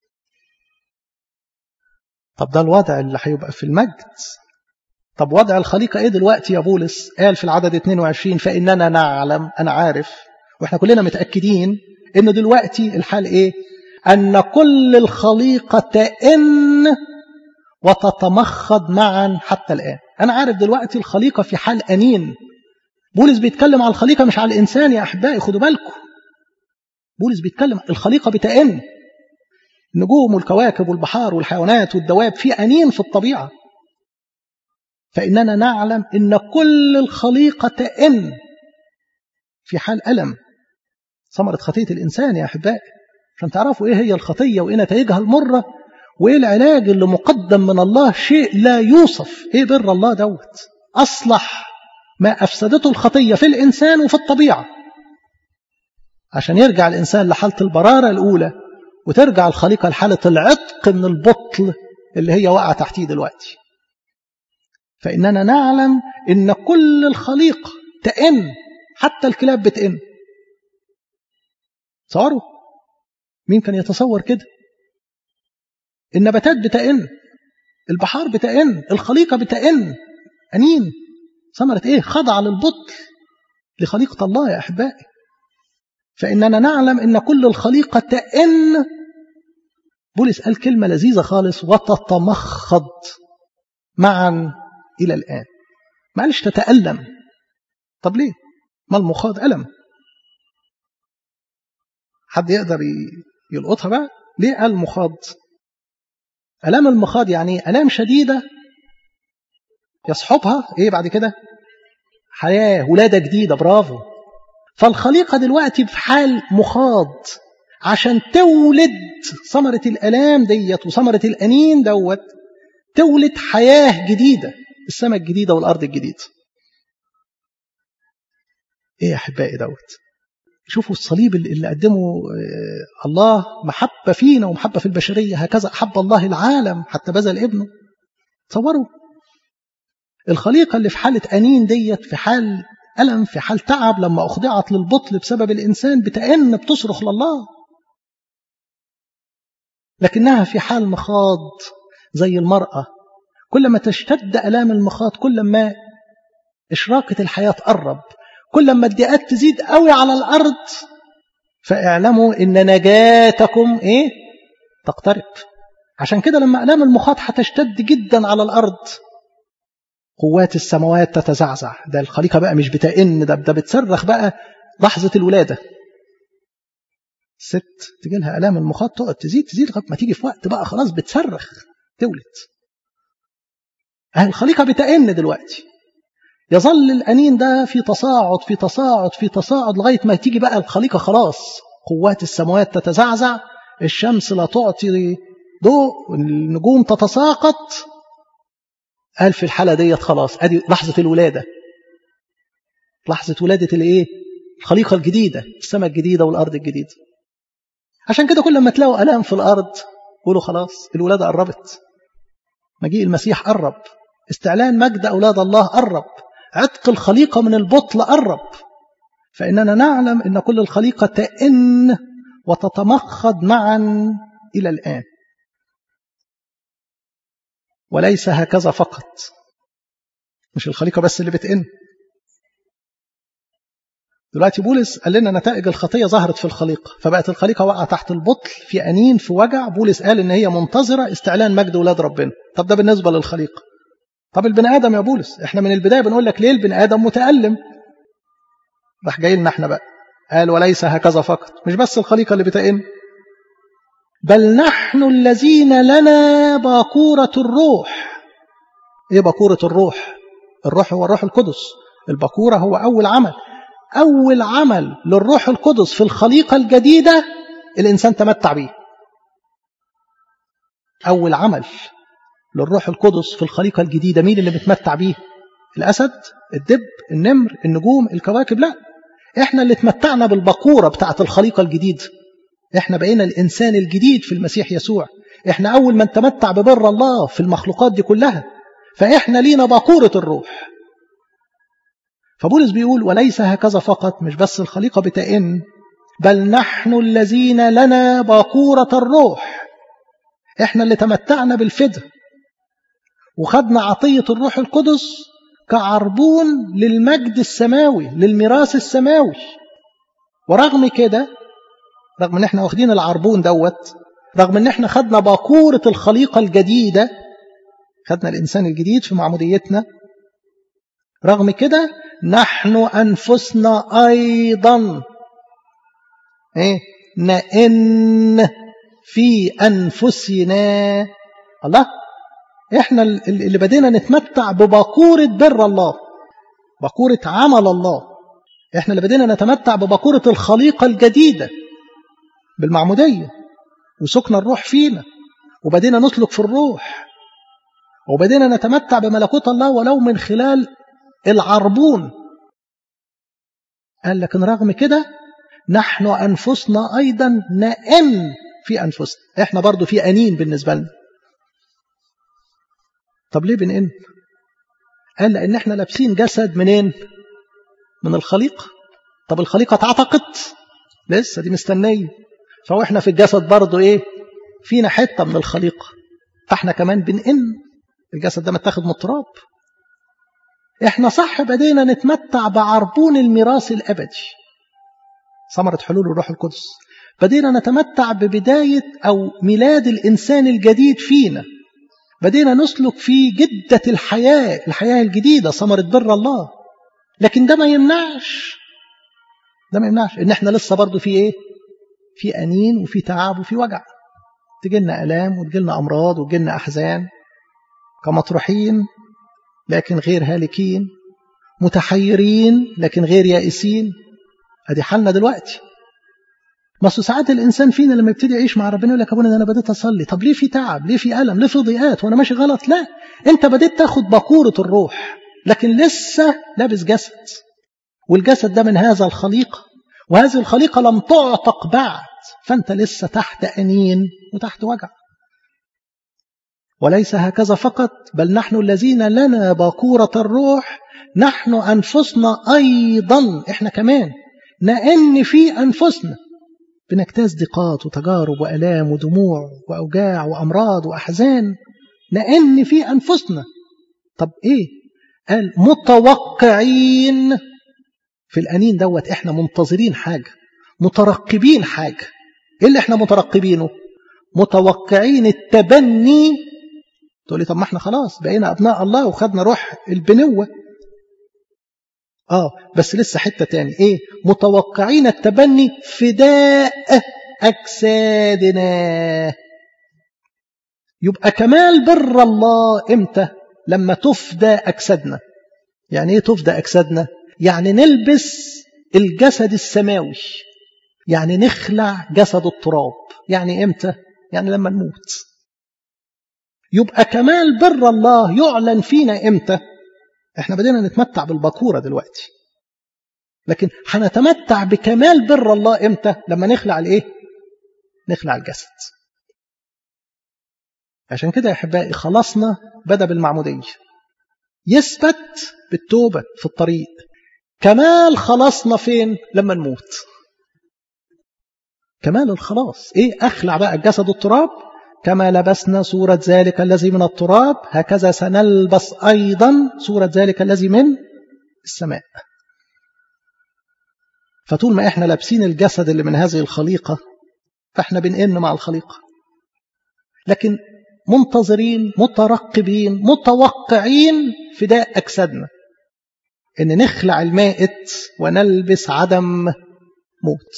طب ده الوضع اللي هيبقى في المجد طب وضع الخليقة إيه دلوقتي يا بولس قال في العدد 22 فإننا نعلم أنا عارف وإحنا كلنا متأكدين إن دلوقتي الحال إيه أن كل الخليقة تئن وتتمخض معا حتى الآن أنا عارف دلوقتي الخليقة في حال أنين بولس بيتكلم على الخليقة مش على الإنسان يا أحبائي خدوا بالكم بولس بيتكلم الخليقة بتئن النجوم والكواكب والبحار والحيوانات والدواب في أنين في الطبيعة فإننا نعلم إن كل الخليقة تئن في حال ألم ثمرة خطية الإنسان يا أحبائي عشان تعرفوا إيه هي الخطية وإيه نتائجها المرة وإيه العلاج اللي مقدم من الله شيء لا يوصف إيه بر الله دوت أصلح ما أفسدته الخطية في الإنسان وفي الطبيعة عشان يرجع الإنسان لحالة البرارة الأولى وترجع الخليقة لحالة العتق من البطل اللي هي واقعة تحتيه دلوقتي فإننا نعلم إن كل الخليقة تئن حتى الكلاب بتئن تصوروا مين كان يتصور كده النباتات بتئن البحار بتئن الخليقة بتئن أنين ثمرة إيه خضع للبطل لخليقة الله يا أحبائي فإننا نعلم إن كل الخليقة تئن بولس قال كلمة لذيذة خالص وتتمخض معا إلى الآن ما قالش تتألم طب ليه ما المخاض ألم حد يقدر يلقطها بقى ليه قال مخاض ألام المخاض يعني ألام شديدة يصحبها إيه بعد كده حياة ولادة جديدة برافو فالخليقة دلوقتي في حال مخاض عشان تولد ثمرة الألام ديت وثمرة الأنين دوت تولد حياة جديدة السماء الجديدة والأرض الجديدة إيه يا أحبائي دوت شوفوا الصليب اللي قدمه الله محبة فينا ومحبة في البشرية هكذا أحب الله العالم حتى بذل ابنه تصوروا الخليقة اللي في حالة أنين ديت في حال ألم في حال تعب لما أخضعت للبطل بسبب الإنسان بتأن بتصرخ لله لكنها في حال مخاض زي المرأة كل ما تشتد ألام المخاض كل ما إشراقة الحياة تقرب كل ما الضيقات تزيد قوي على الأرض فاعلموا إن نجاتكم إيه تقترب عشان كده لما ألام المخاض هتشتد جدا على الأرض قوات السماوات تتزعزع ده الخليقة بقى مش بتئن ده, ده بتصرخ بقى لحظة الولادة ست تجي لها ألام المخاض تقعد تزيد تزيد لغاية ما تيجي في وقت بقى خلاص بتصرخ تولد أهل الخليقة بتئن دلوقتي يظل الأنين ده في تصاعد في تصاعد في تصاعد لغاية ما تيجي بقى الخليقة خلاص قوات السماوات تتزعزع الشمس لا تعطي ضوء النجوم تتساقط قال في الحالة ديت خلاص ادي لحظة الولادة لحظة ولادة الايه الخليقة الجديدة السماء الجديدة والأرض الجديدة عشان كده كل ما تلاقوا ألام في الأرض قولوا خلاص الولادة قربت مجيء المسيح قرب استعلان مجد أولاد الله قرب عتق الخليقة من البطل قرب فإننا نعلم أن كل الخليقة تئن وتتمخض معا إلى الآن وليس هكذا فقط مش الخليقة بس اللي بتئن دلوقتي بولس قال لنا نتائج الخطية ظهرت في الخليقة فبقت الخليقة واقعة تحت البطل في أنين في وجع بولس قال إن هي منتظرة استعلان مجد ولاد ربنا طب ده بالنسبة للخليقة طب البني آدم يا بولس احنا من البداية بنقول لك ليه البني آدم متألم راح جاي لنا احنا بقى قال وليس هكذا فقط مش بس الخليقة اللي بتئن بل نحن الذين لنا باكورة الروح ايه باكورة الروح الروح هو الروح القدس الباكورة هو أول عمل أول عمل للروح القدس في الخليقة الجديدة الإنسان تمتع به أول عمل للروح القدس في الخليقة الجديدة مين اللي بتمتع به الأسد الدب النمر النجوم الكواكب لا احنا اللي تمتعنا بالبقورة بتاعت الخليقة الجديدة احنا بقينا الإنسان الجديد في المسيح يسوع احنا أول من تمتع ببر الله في المخلوقات دي كلها فاحنا لينا باكورة الروح فبولس بيقول وليس هكذا فقط مش بس الخليقة بتئن بل نحن الذين لنا باكورة الروح احنا اللي تمتعنا بالفدى وخدنا عطية الروح القدس كعربون للمجد السماوي للميراث السماوي ورغم كده رغم ان احنا واخدين العربون دوت رغم ان احنا خدنا باكورة الخليقة الجديدة خدنا الإنسان الجديد في معموديتنا رغم كده نحن أنفسنا أيضا إيه؟ نئن في أنفسنا الله إحنا اللي بدينا نتمتع بباكورة بر الله باكورة عمل الله إحنا اللي بدينا نتمتع بباكورة الخليقة الجديدة بالمعمودية وسكن الروح فينا وبدينا نسلك في الروح وبدينا نتمتع بملكوت الله ولو من خلال العربون قال لكن رغم كده نحن أنفسنا أيضا نأن في أنفسنا إحنا برضو في أنين بالنسبة لنا طب ليه بنئن قال لأن إحنا لابسين جسد منين من الخليقة طب الخليقة اتعتقت لسه دي مستنية فهو إحنا في الجسد برضو إيه فينا حتة من الخليقة فإحنا كمان بنئن الجسد ده متاخد من التراب احنا صح بدينا نتمتع بعربون الميراث الابدي ثمرة حلول الروح القدس بدينا نتمتع ببداية أو ميلاد الإنسان الجديد فينا بدينا نسلك في جدة الحياة الحياة الجديدة ثمرة بر الله لكن ده ما يمنعش ده ما يمنعش إن إحنا لسه برضو في إيه في أنين وفي تعب وفي وجع تجيلنا ألام وتجيلنا أمراض وتجيلنا أحزان كمطروحين لكن غير هالكين متحيرين لكن غير يائسين ادي حالنا دلوقتي بس ساعات الانسان فينا لما يبتدي يعيش مع ربنا يقول لك ابونا انا بديت اصلي طب ليه في تعب ليه في الم ليه في ضيقات وانا ماشي غلط لا انت بديت تاخد باكوره الروح لكن لسه لابس جسد والجسد ده من هذا الخليقه وهذه الخليقه لم تعتق بعد فانت لسه تحت انين وتحت وجع وليس هكذا فقط بل نحن الذين لنا باكورة الروح نحن أنفسنا أيضا إحنا كمان نأن في أنفسنا بنجتاز ضيقات وتجارب وألام ودموع وأوجاع وأمراض وأحزان نأن في أنفسنا طب إيه قال متوقعين في الأنين دوت إحنا منتظرين حاجة مترقبين حاجة إيه اللي إحنا مترقبينه متوقعين التبني تقول لي طب ما احنا خلاص بقينا ابناء الله وخدنا روح البنوه اه بس لسه حته تاني ايه متوقعين التبني فداء اجسادنا يبقى كمال بر الله امتى لما تفدى اجسادنا يعني ايه تفدى اجسادنا يعني نلبس الجسد السماوي يعني نخلع جسد التراب يعني امتى يعني لما نموت يبقى كمال بر الله يعلن فينا امتى احنا بدينا نتمتع بالبكورة دلوقتي لكن هنتمتع بكمال بر الله امتى لما نخلع الايه نخلع الجسد عشان كده يا احبائي خلصنا بدا بالمعموديه يثبت بالتوبه في الطريق كمال خلاصنا فين لما نموت كمال الخلاص ايه اخلع بقى الجسد التراب كما لبسنا صورة ذلك الذي من التراب هكذا سنلبس أيضا صورة ذلك الذي من السماء فطول ما احنا لابسين الجسد اللي من هذه الخليقة فاحنا بنئن مع الخليقة لكن منتظرين مترقبين متوقعين فداء أجسادنا إن نخلع المائت ونلبس عدم موت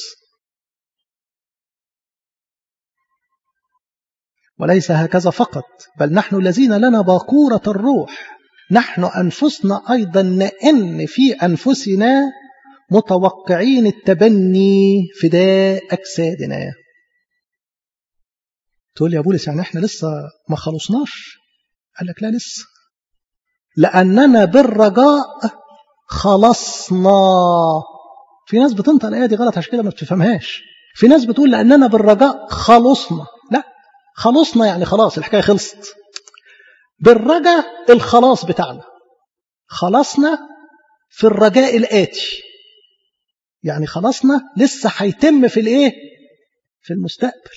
وليس هكذا فقط بل نحن الذين لنا باكورة الروح نحن أنفسنا أيضا نئن في أنفسنا متوقعين التبني فداء أجسادنا تقول يا بولس يعني احنا لسه ما خلصناش قال لك لا لسه لأننا بالرجاء خلصنا في ناس بتنطق الآية دي غلط عشان كده ما بتفهمهاش في ناس بتقول لأننا بالرجاء خلصنا لا خلصنا يعني خلاص الحكاية خلصت بالرجاء الخلاص بتاعنا خلصنا في الرجاء الآتي يعني خلصنا لسه هيتم في الايه في المستقبل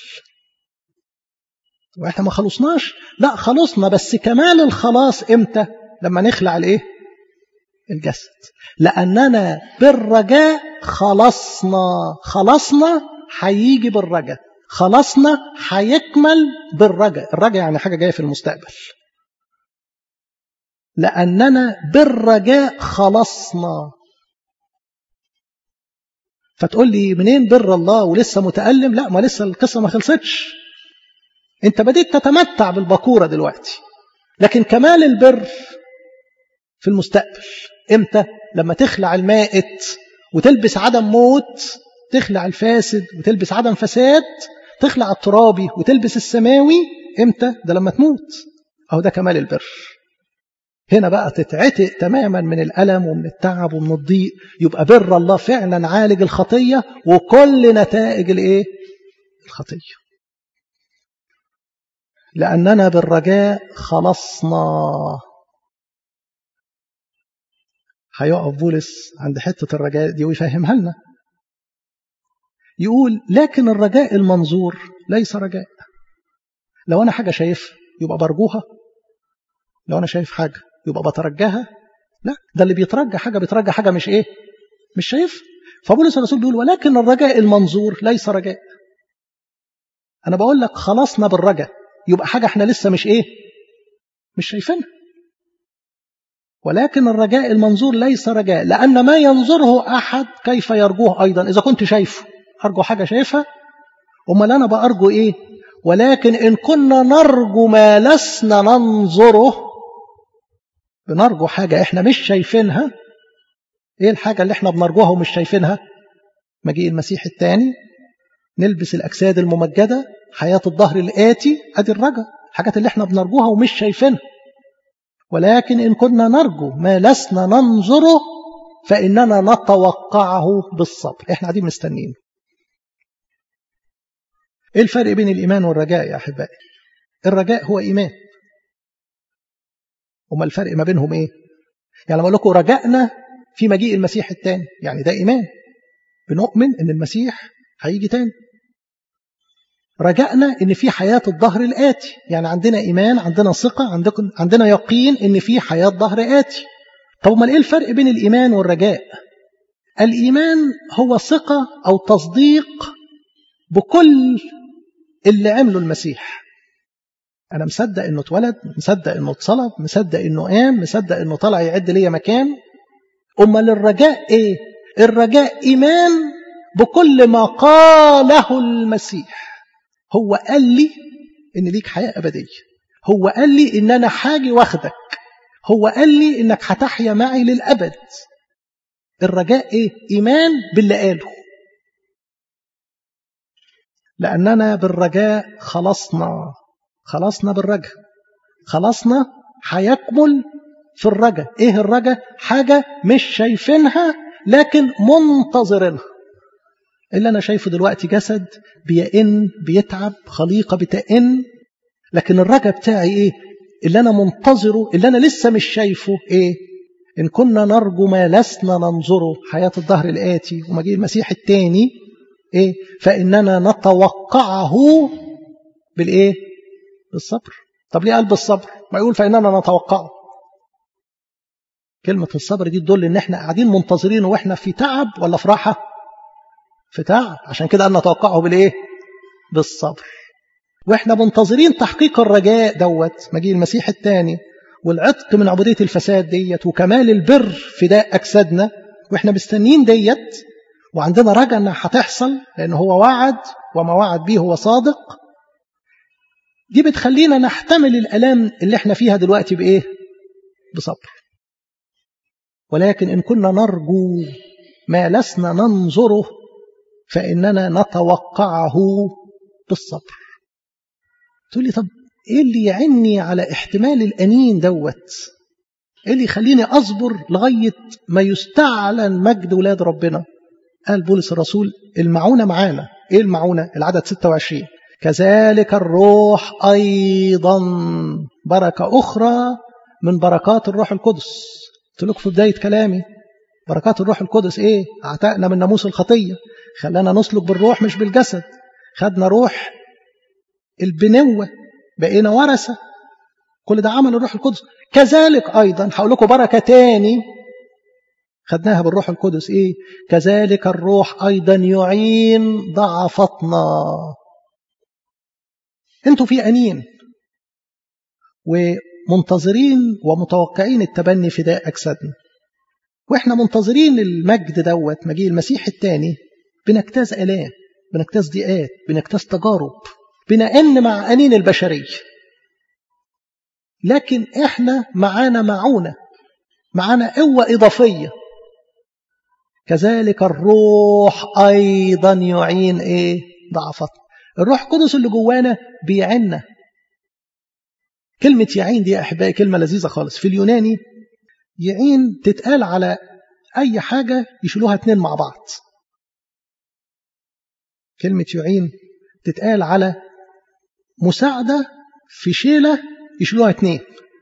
واحنا ما خلصناش لا خلصنا بس كمال الخلاص امتى لما نخلع الايه الجسد لاننا بالرجاء خلصنا خلصنا هيجي بالرجاء خلصنا هيكمل بالرجاء الرجاء يعني حاجه جايه في المستقبل لاننا بالرجاء خلصنا فتقول لي منين بر الله ولسه متألم لا ما لسه القصة ما خلصتش انت بديت تتمتع بالبكورة دلوقتي لكن كمال البر في المستقبل امتى لما تخلع المائت وتلبس عدم موت تخلع الفاسد وتلبس عدم فساد تخلع الترابي وتلبس السماوي امتى ده لما تموت اهو ده كمال البر هنا بقى تتعتق تماما من الألم ومن التعب ومن الضيق يبقى بر الله فعلا عالج الخطية وكل نتائج الايه الخطية لأننا بالرجاء خلصنا هيقف بولس عند حتة الرجاء دي ويفهمها لنا يقول لكن الرجاء المنظور ليس رجاء لو أنا حاجة شايف يبقى برجوها لو أنا شايف حاجة يبقى بترجاها لا ده اللي بيترجى حاجة بيترجى حاجة مش إيه مش شايف فبولس الرسول بيقول ولكن الرجاء المنظور ليس رجاء أنا بقول لك خلصنا بالرجاء يبقى حاجة احنا لسه مش إيه مش شايفينها ولكن الرجاء المنظور ليس رجاء لأن ما ينظره أحد كيف يرجوه أيضا إذا كنت شايفه أرجو حاجة شايفها أمال أنا بأرجو إيه ولكن إن كنا نرجو ما لسنا ننظره بنرجو حاجة إحنا مش شايفينها إيه الحاجة اللي إحنا بنرجوها ومش شايفينها مجيء المسيح الثاني نلبس الأجساد الممجدة حياة الظهر الآتي أدي الرجاء الحاجات اللي إحنا بنرجوها ومش شايفينها ولكن إن كنا نرجو ما لسنا ننظره فإننا نتوقعه بالصبر إحنا قاعدين مستنيين إيه الفرق بين الإيمان والرجاء يا أحبائي الرجاء هو إيمان وما الفرق ما بينهم إيه يعني بقول لكم رجائنا في مجيء المسيح الثاني يعني ده إيمان بنؤمن إن المسيح هيجي تاني رجائنا ان في حياه الظهر الاتي يعني عندنا ايمان عندنا ثقه عندكم عندنا يقين ان في حياه ظهر اتي طب امال ايه الفرق بين الايمان والرجاء الايمان هو ثقه او تصديق بكل اللي عمله المسيح انا مصدق انه اتولد مصدق انه اتصلب مصدق انه قام مصدق انه طلع يعد ليا مكان امال الرجاء ايه الرجاء ايمان بكل ما قاله المسيح هو قال لي ان ليك حياه ابديه هو قال لي ان انا حاجي واخدك هو قال لي انك هتحيا معي للابد الرجاء ايه ايمان باللي قاله لاننا بالرجاء خلصنا خلصنا بالرجاء خلصنا هيكمل في الرجاء ايه الرجاء حاجه مش شايفينها لكن منتظرينها اللي أنا شايفه دلوقتي جسد بيئن بيتعب خليقة بتئن لكن الرجاء بتاعي إيه اللي أنا منتظره اللي أنا لسه مش شايفه إيه إن كنا نرجو ما لسنا ننظره حياة الظهر الآتي ومجيء المسيح الثاني إيه فإننا نتوقعه بالإيه بالصبر طب ليه قال بالصبر ما يقول فإننا نتوقعه كلمة الصبر دي تدل إن إحنا قاعدين منتظرين وإحنا في تعب ولا في راحة في تعب عشان كده قال نتوقعه بالإيه بالصبر وإحنا منتظرين تحقيق الرجاء دوت مجيء المسيح الثاني والعتق من عبودية الفساد ديت وكمال البر فداء أجسادنا وإحنا مستنيين ديت وعندنا رجاء إنها هتحصل لأن هو وعد وما وعد به هو صادق دي بتخلينا نحتمل الألام اللي احنا فيها دلوقتي بإيه؟ بصبر ولكن إن كنا نرجو ما لسنا ننظره فإننا نتوقعه بالصبر تقول لي طب إيه اللي يعني على احتمال الأنين دوت إيه اللي يخليني أصبر لغاية ما يستعلن مجد ولاد ربنا قال بولس الرسول المعونة معانا إيه المعونة العدد 26 كذلك الروح أيضا بركة أخرى من بركات الروح القدس قلت لكم في بداية كلامي بركات الروح القدس إيه أعتقنا من ناموس الخطية خلانا نسلك بالروح مش بالجسد خدنا روح البنوة بقينا ورثة كل ده عمل الروح القدس كذلك أيضا هقول لكم بركة تاني خدناها بالروح القدس إيه كذلك الروح أيضا يعين ضعفتنا انتوا في أنين ومنتظرين ومتوقعين التبني فداء أجسادنا وإحنا منتظرين المجد دوت مجيء المسيح الثاني بنجتاز آلام بنجتاز ضيقات بنجتاز تجارب بنأن مع أنين البشرية لكن إحنا معانا معونة معانا قوة إضافية كذلك الروح أيضا يعين إيه ضعفتنا الروح القدس اللي جوانا بيعنا كلمة يعين دي يا أحبائي كلمة لذيذة خالص في اليوناني يعين تتقال على أي حاجة يشيلوها اتنين مع بعض كلمة يعين تتقال على مساعدة في شيلة يشيلوها اتنين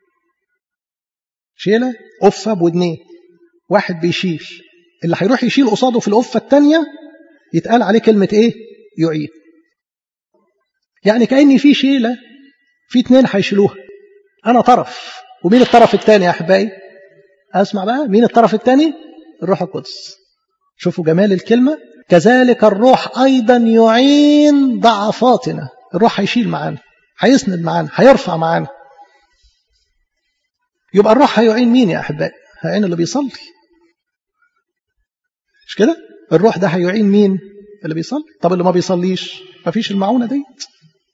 شيلة قفة بودنين واحد بيشيل اللي هيروح يشيل قصاده في القفة التانية يتقال عليه كلمة ايه يعين يعني كأني في شيلة في اتنين هيشيلوها أنا طرف ومين الطرف الثاني يا أحبائي أسمع بقى مين الطرف الثاني الروح القدس شوفوا جمال الكلمة كذلك الروح أيضا يعين ضعفاتنا الروح هيشيل معانا هيسند معانا هيرفع معانا يبقى الروح هيعين مين يا أحبائي هيعين اللي بيصلي مش كده الروح ده هيعين مين اللي بيصلي طب اللي ما بيصليش مفيش المعونة ديت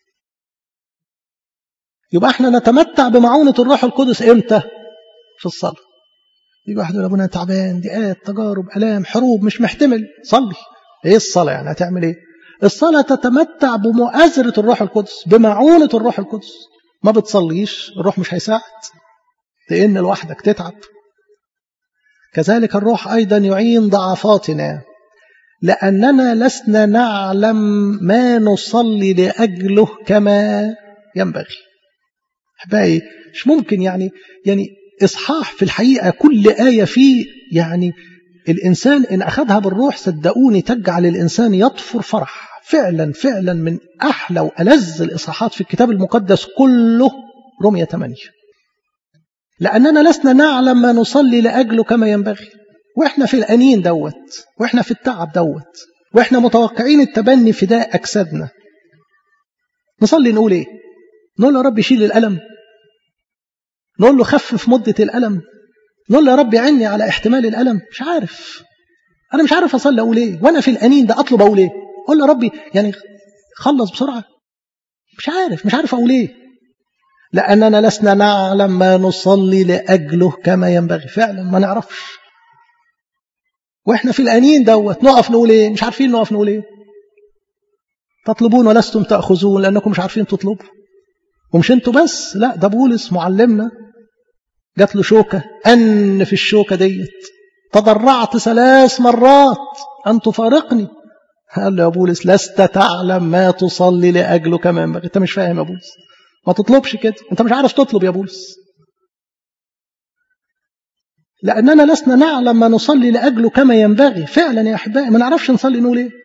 يبقى احنا نتمتع بمعونة الروح القدس امتى في الصلاة يجي واحد يقول ابونا تعبان ضيقات تجارب الام حروب مش محتمل صلي ايه الصلاة يعني هتعمل ايه الصلاة تتمتع بمؤازرة الروح القدس بمعونة الروح القدس ما بتصليش الروح مش هيساعد تئن لوحدك تتعب كذلك الروح أيضا يعين ضعفاتنا لأننا لسنا نعلم ما نصلي لأجله كما ينبغي أحبائي مش ممكن يعني يعني إصحاح في الحقيقة كل آية فيه يعني الإنسان إن أخذها بالروح صدقوني تجعل الإنسان يطفر فرح فعلا فعلا من أحلى وألذ الإصحاحات في الكتاب المقدس كله رمية 8 لأننا لسنا نعلم ما نصلي لأجله كما ينبغي وإحنا في الأنين دوت وإحنا في التعب دوت وإحنا متوقعين التبني فداء أجسادنا نصلي نقول إيه نقول له يا رب شيل الألم نقول له خفف مدة الألم نقول له يا رب عني على احتمال الألم مش عارف أنا مش عارف أصلي أقول إيه وأنا في الأنين ده أطلب أقول إيه أقول له يا ربي يعني خلص بسرعة مش عارف مش عارف أقول إيه لأننا لسنا نعلم ما نصلي لأجله كما ينبغي فعلا ما نعرفش وإحنا في الأنين دوت نقف نقول إيه مش عارفين نقف نقول إيه تطلبون ولستم تأخذون لأنكم مش عارفين تطلبوا ومش انتوا بس لا ده بولس معلمنا جات له شوكة أن في الشوكة ديت تضرعت ثلاث مرات أن تفارقني قال له يا بولس لست تعلم ما تصلي لأجله كما ينبغي أنت مش فاهم يا بولس ما تطلبش كده أنت مش عارف تطلب يا بولس لأننا لسنا نعلم ما نصلي لأجله كما ينبغي فعلا يا أحبائي ما نعرفش نصلي نقول إيه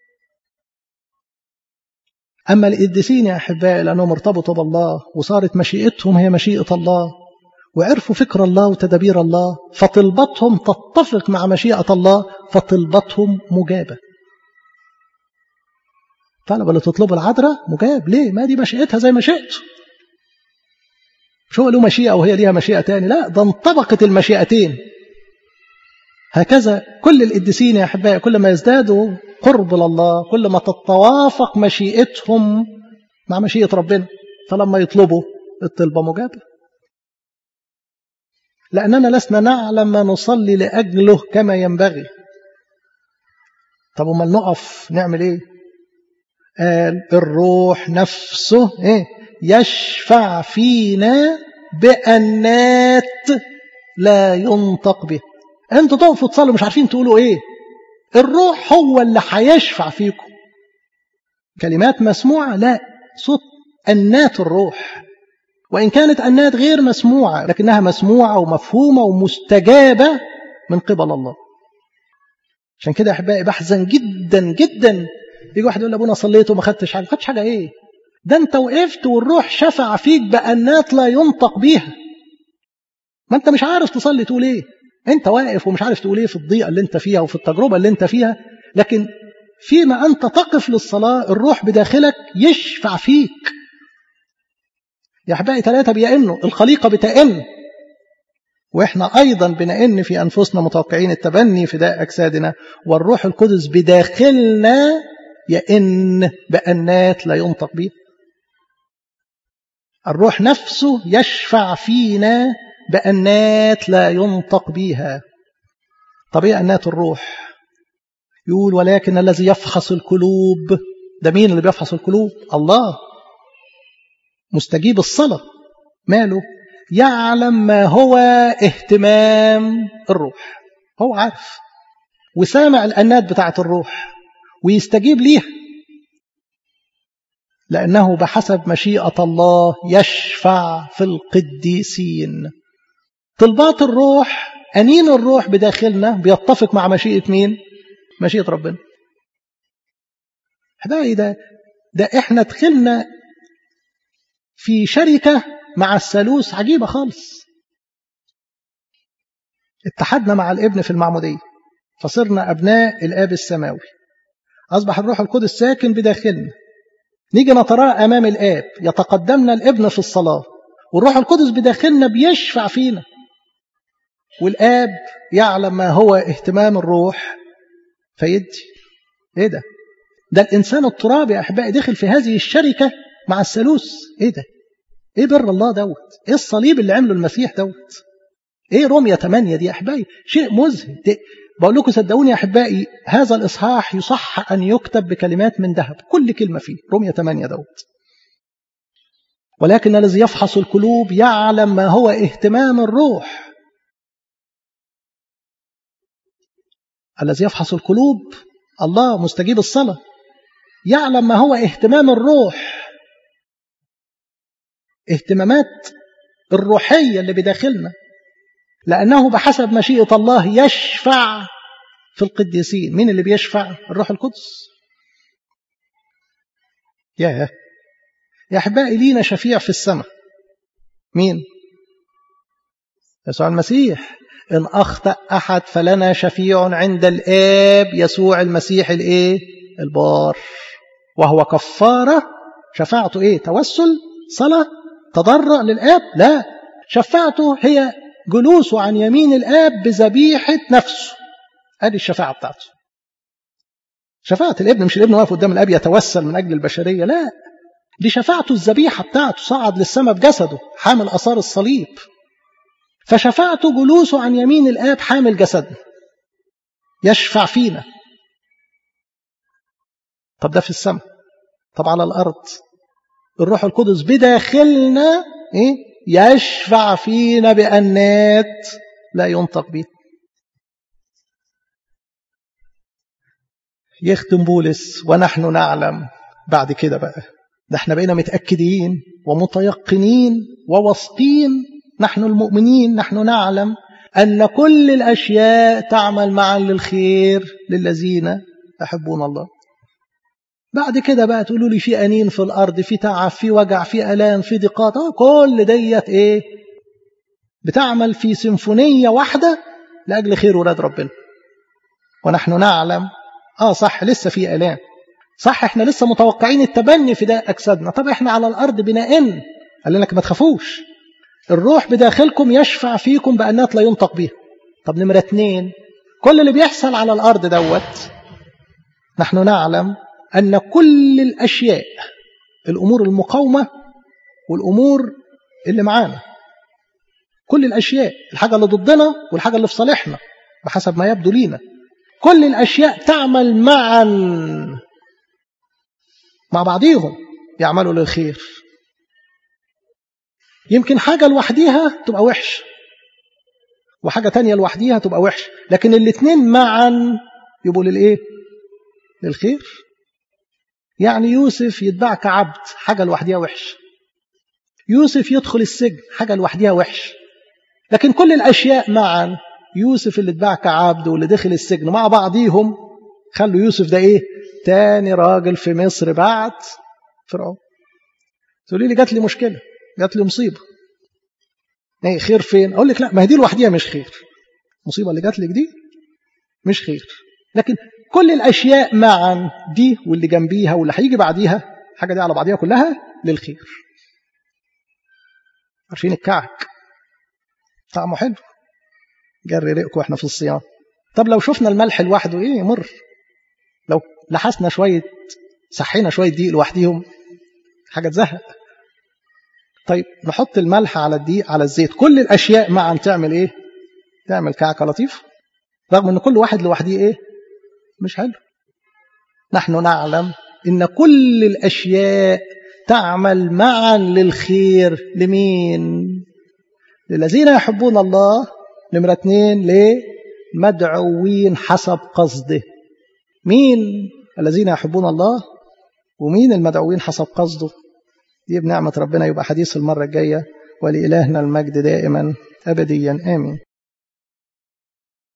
أما القديسين يا أحبائي لأنهم ارتبطوا بالله وصارت مشيئتهم هي مشيئة الله وعرفوا فكر الله وتدابير الله فطلبتهم تتفق مع مشيئة الله فطلبتهم مجابة طلب اللي تطلب العذراء مجاب ليه ما دي مشيئتها زي مشيئته مش هو له مشيئة وهي ليها مشيئة تاني لا ده انطبقت المشيئتين هكذا كل القديسين يا أحبائي كل ما يزدادوا قرب لله كل ما تتوافق مشيئتهم مع مشيئة ربنا فلما يطلبوا الطلبة مجابة لأننا لسنا نعلم ما نصلي لأجله كما ينبغي طب وما نقف نعمل ايه قال الروح نفسه ايه يشفع فينا بأنات لا ينطق به انتوا تقفوا تصلوا مش عارفين تقولوا ايه الروح هو اللي هيشفع فيكم كلمات مسموعة لا صوت أنات الروح وإن كانت أنات غير مسموعة لكنها مسموعة ومفهومة ومستجابة من قبل الله عشان كده أحبائي بحزن جدا جدا يجي واحد يقول لأبونا صليت وما خدتش حاجة خدتش حاجة إيه ده أنت وقفت والروح شفع فيك بأنات لا ينطق بيها ما أنت مش عارف تصلي تقول إيه أنت واقف ومش عارف تقول إيه في الضيقة اللي أنت فيها وفي التجربة اللي أنت فيها لكن فيما أنت تقف للصلاة الروح بداخلك يشفع فيك يا أحبائي ثلاثة بيئنوا الخليقة بتئن وإحنا أيضا بنئن في أنفسنا متوقعين التبني فداء أجسادنا والروح القدس بداخلنا يئن بأنات لا ينطق به الروح نفسه يشفع فينا بأنات لا ينطق بها طب ايه أنات الروح يقول ولكن الذي يفحص القلوب ده مين اللي بيفحص القلوب الله مستجيب الصلاة ماله يعلم ما هو اهتمام الروح هو عارف وسامع الأنات بتاعة الروح ويستجيب ليها لأنه بحسب مشيئة الله يشفع في القديسين طلبات الروح أنين الروح بداخلنا بيتفق مع مشيئة مين؟ مشيئة ربنا حبايبي ده ده احنا دخلنا في شركة مع الثالوث عجيبة خالص اتحدنا مع الابن في المعمودية فصرنا أبناء الآب السماوي أصبح الروح القدس ساكن بداخلنا نيجي نتراءى أمام الآب يتقدمنا الابن في الصلاة والروح القدس بداخلنا بيشفع فينا والآب يعلم ما هو اهتمام الروح فيدي ايه ده ده الإنسان الترابي يا أحبائي دخل في هذه الشركة مع الثالوث ايه ده ايه بر الله دوت ايه الصليب اللي عمله المسيح دوت ايه رومية 8 دي يا احبائي شيء مذهل بقول لكم صدقوني يا احبائي هذا الاصحاح يصح ان يكتب بكلمات من ذهب كل كلمه فيه رومية 8 دوت ولكن الذي يفحص القلوب يعلم ما هو اهتمام الروح الذي يفحص القلوب الله مستجيب الصلاه يعلم ما هو اهتمام الروح اهتمامات الروحية اللي بداخلنا لأنه بحسب مشيئة الله يشفع في القديسين مين اللي بيشفع الروح القدس يا يا أحبائي لينا شفيع في السماء مين يسوع المسيح إن أخطأ أحد فلنا شفيع عند الآب يسوع المسيح الإيه البار وهو كفارة شفاعته إيه توسل صلاة تضرع للآب لا شفاعته هي جلوسه عن يمين الآب بذبيحة نفسه ادي الشفاعة بتاعته شفاعة الابن مش الابن واقف قدام الآب يتوسل من أجل البشرية لا دي شفاعته الذبيحة بتاعته صعد للسماء بجسده حامل أثار الصليب فشفاعته جلوسه عن يمين الآب حامل جسدنا يشفع فينا طب ده في السماء طب على الأرض الروح القدس بداخلنا إيه؟ يشفع فينا بأنات لا ينطق به يختم بولس ونحن نعلم بعد كده بقى ده احنا بقينا متأكدين ومتيقنين وواثقين نحن المؤمنين نحن نعلم أن كل الأشياء تعمل معا للخير للذين يحبون الله بعد كده بقى تقولوا لي في أنين في الأرض في تعب في وجع في ألام في ضيقات كل ديت إيه بتعمل في سيمفونية واحدة لأجل خير ولاد ربنا ونحن نعلم آه صح لسه في ألام صح احنا لسه متوقعين التبني في ده أجسادنا طب احنا على الأرض بنائن قال لك ما تخافوش الروح بداخلكم يشفع فيكم بأنات لا ينطق بها طب نمرة اتنين كل اللي بيحصل على الأرض دوت نحن نعلم أن كل الأشياء الأمور المقاومة والأمور اللي معانا كل الأشياء الحاجة اللي ضدنا والحاجة اللي في صالحنا بحسب ما يبدو لينا كل الأشياء تعمل معا مع بعضهم يعملوا للخير يمكن حاجة لوحديها تبقى وحش وحاجة تانية لوحديها تبقى وحش لكن الاتنين معا يبقوا للإيه للخير يعني يوسف يتباع كعبد حاجة لوحديها وحش يوسف يدخل السجن حاجة لوحديها وحش لكن كل الأشياء معا يوسف اللي اتباع كعبد واللي دخل السجن مع بعضيهم خلوا يوسف ده ايه تاني راجل في مصر بعد فرعون تقولي لي جات لي مشكلة جات لي مصيبة ايه خير فين اقول لك لا ما هي دي لوحديها مش خير المصيبة اللي جات لك دي مش خير لكن كل الأشياء معا دي واللي جنبيها واللي هيجي بعديها حاجة دي على بعضيها كلها للخير عارفين الكعك طعمه حلو جري ريقكم واحنا في الصيام طب لو شفنا الملح لوحده ايه مر لو لحسنا شوية صحينا شوية دقيق لوحديهم حاجة تزهق طيب نحط الملح على الدقيق على الزيت كل الأشياء معا تعمل ايه تعمل كعكة لطيف رغم ان كل واحد لوحده ايه مش حلو نحن نعلم ان كل الأشياء تعمل معا للخير لمين للذين يحبون الله نمرة اتنين لمدعوين حسب قصده مين الذين يحبون الله ومين المدعوين حسب قصده دي بنعمة ربنا يبقى حديث المرة الجاية ولإلهنا المجد دائما أبديا آمين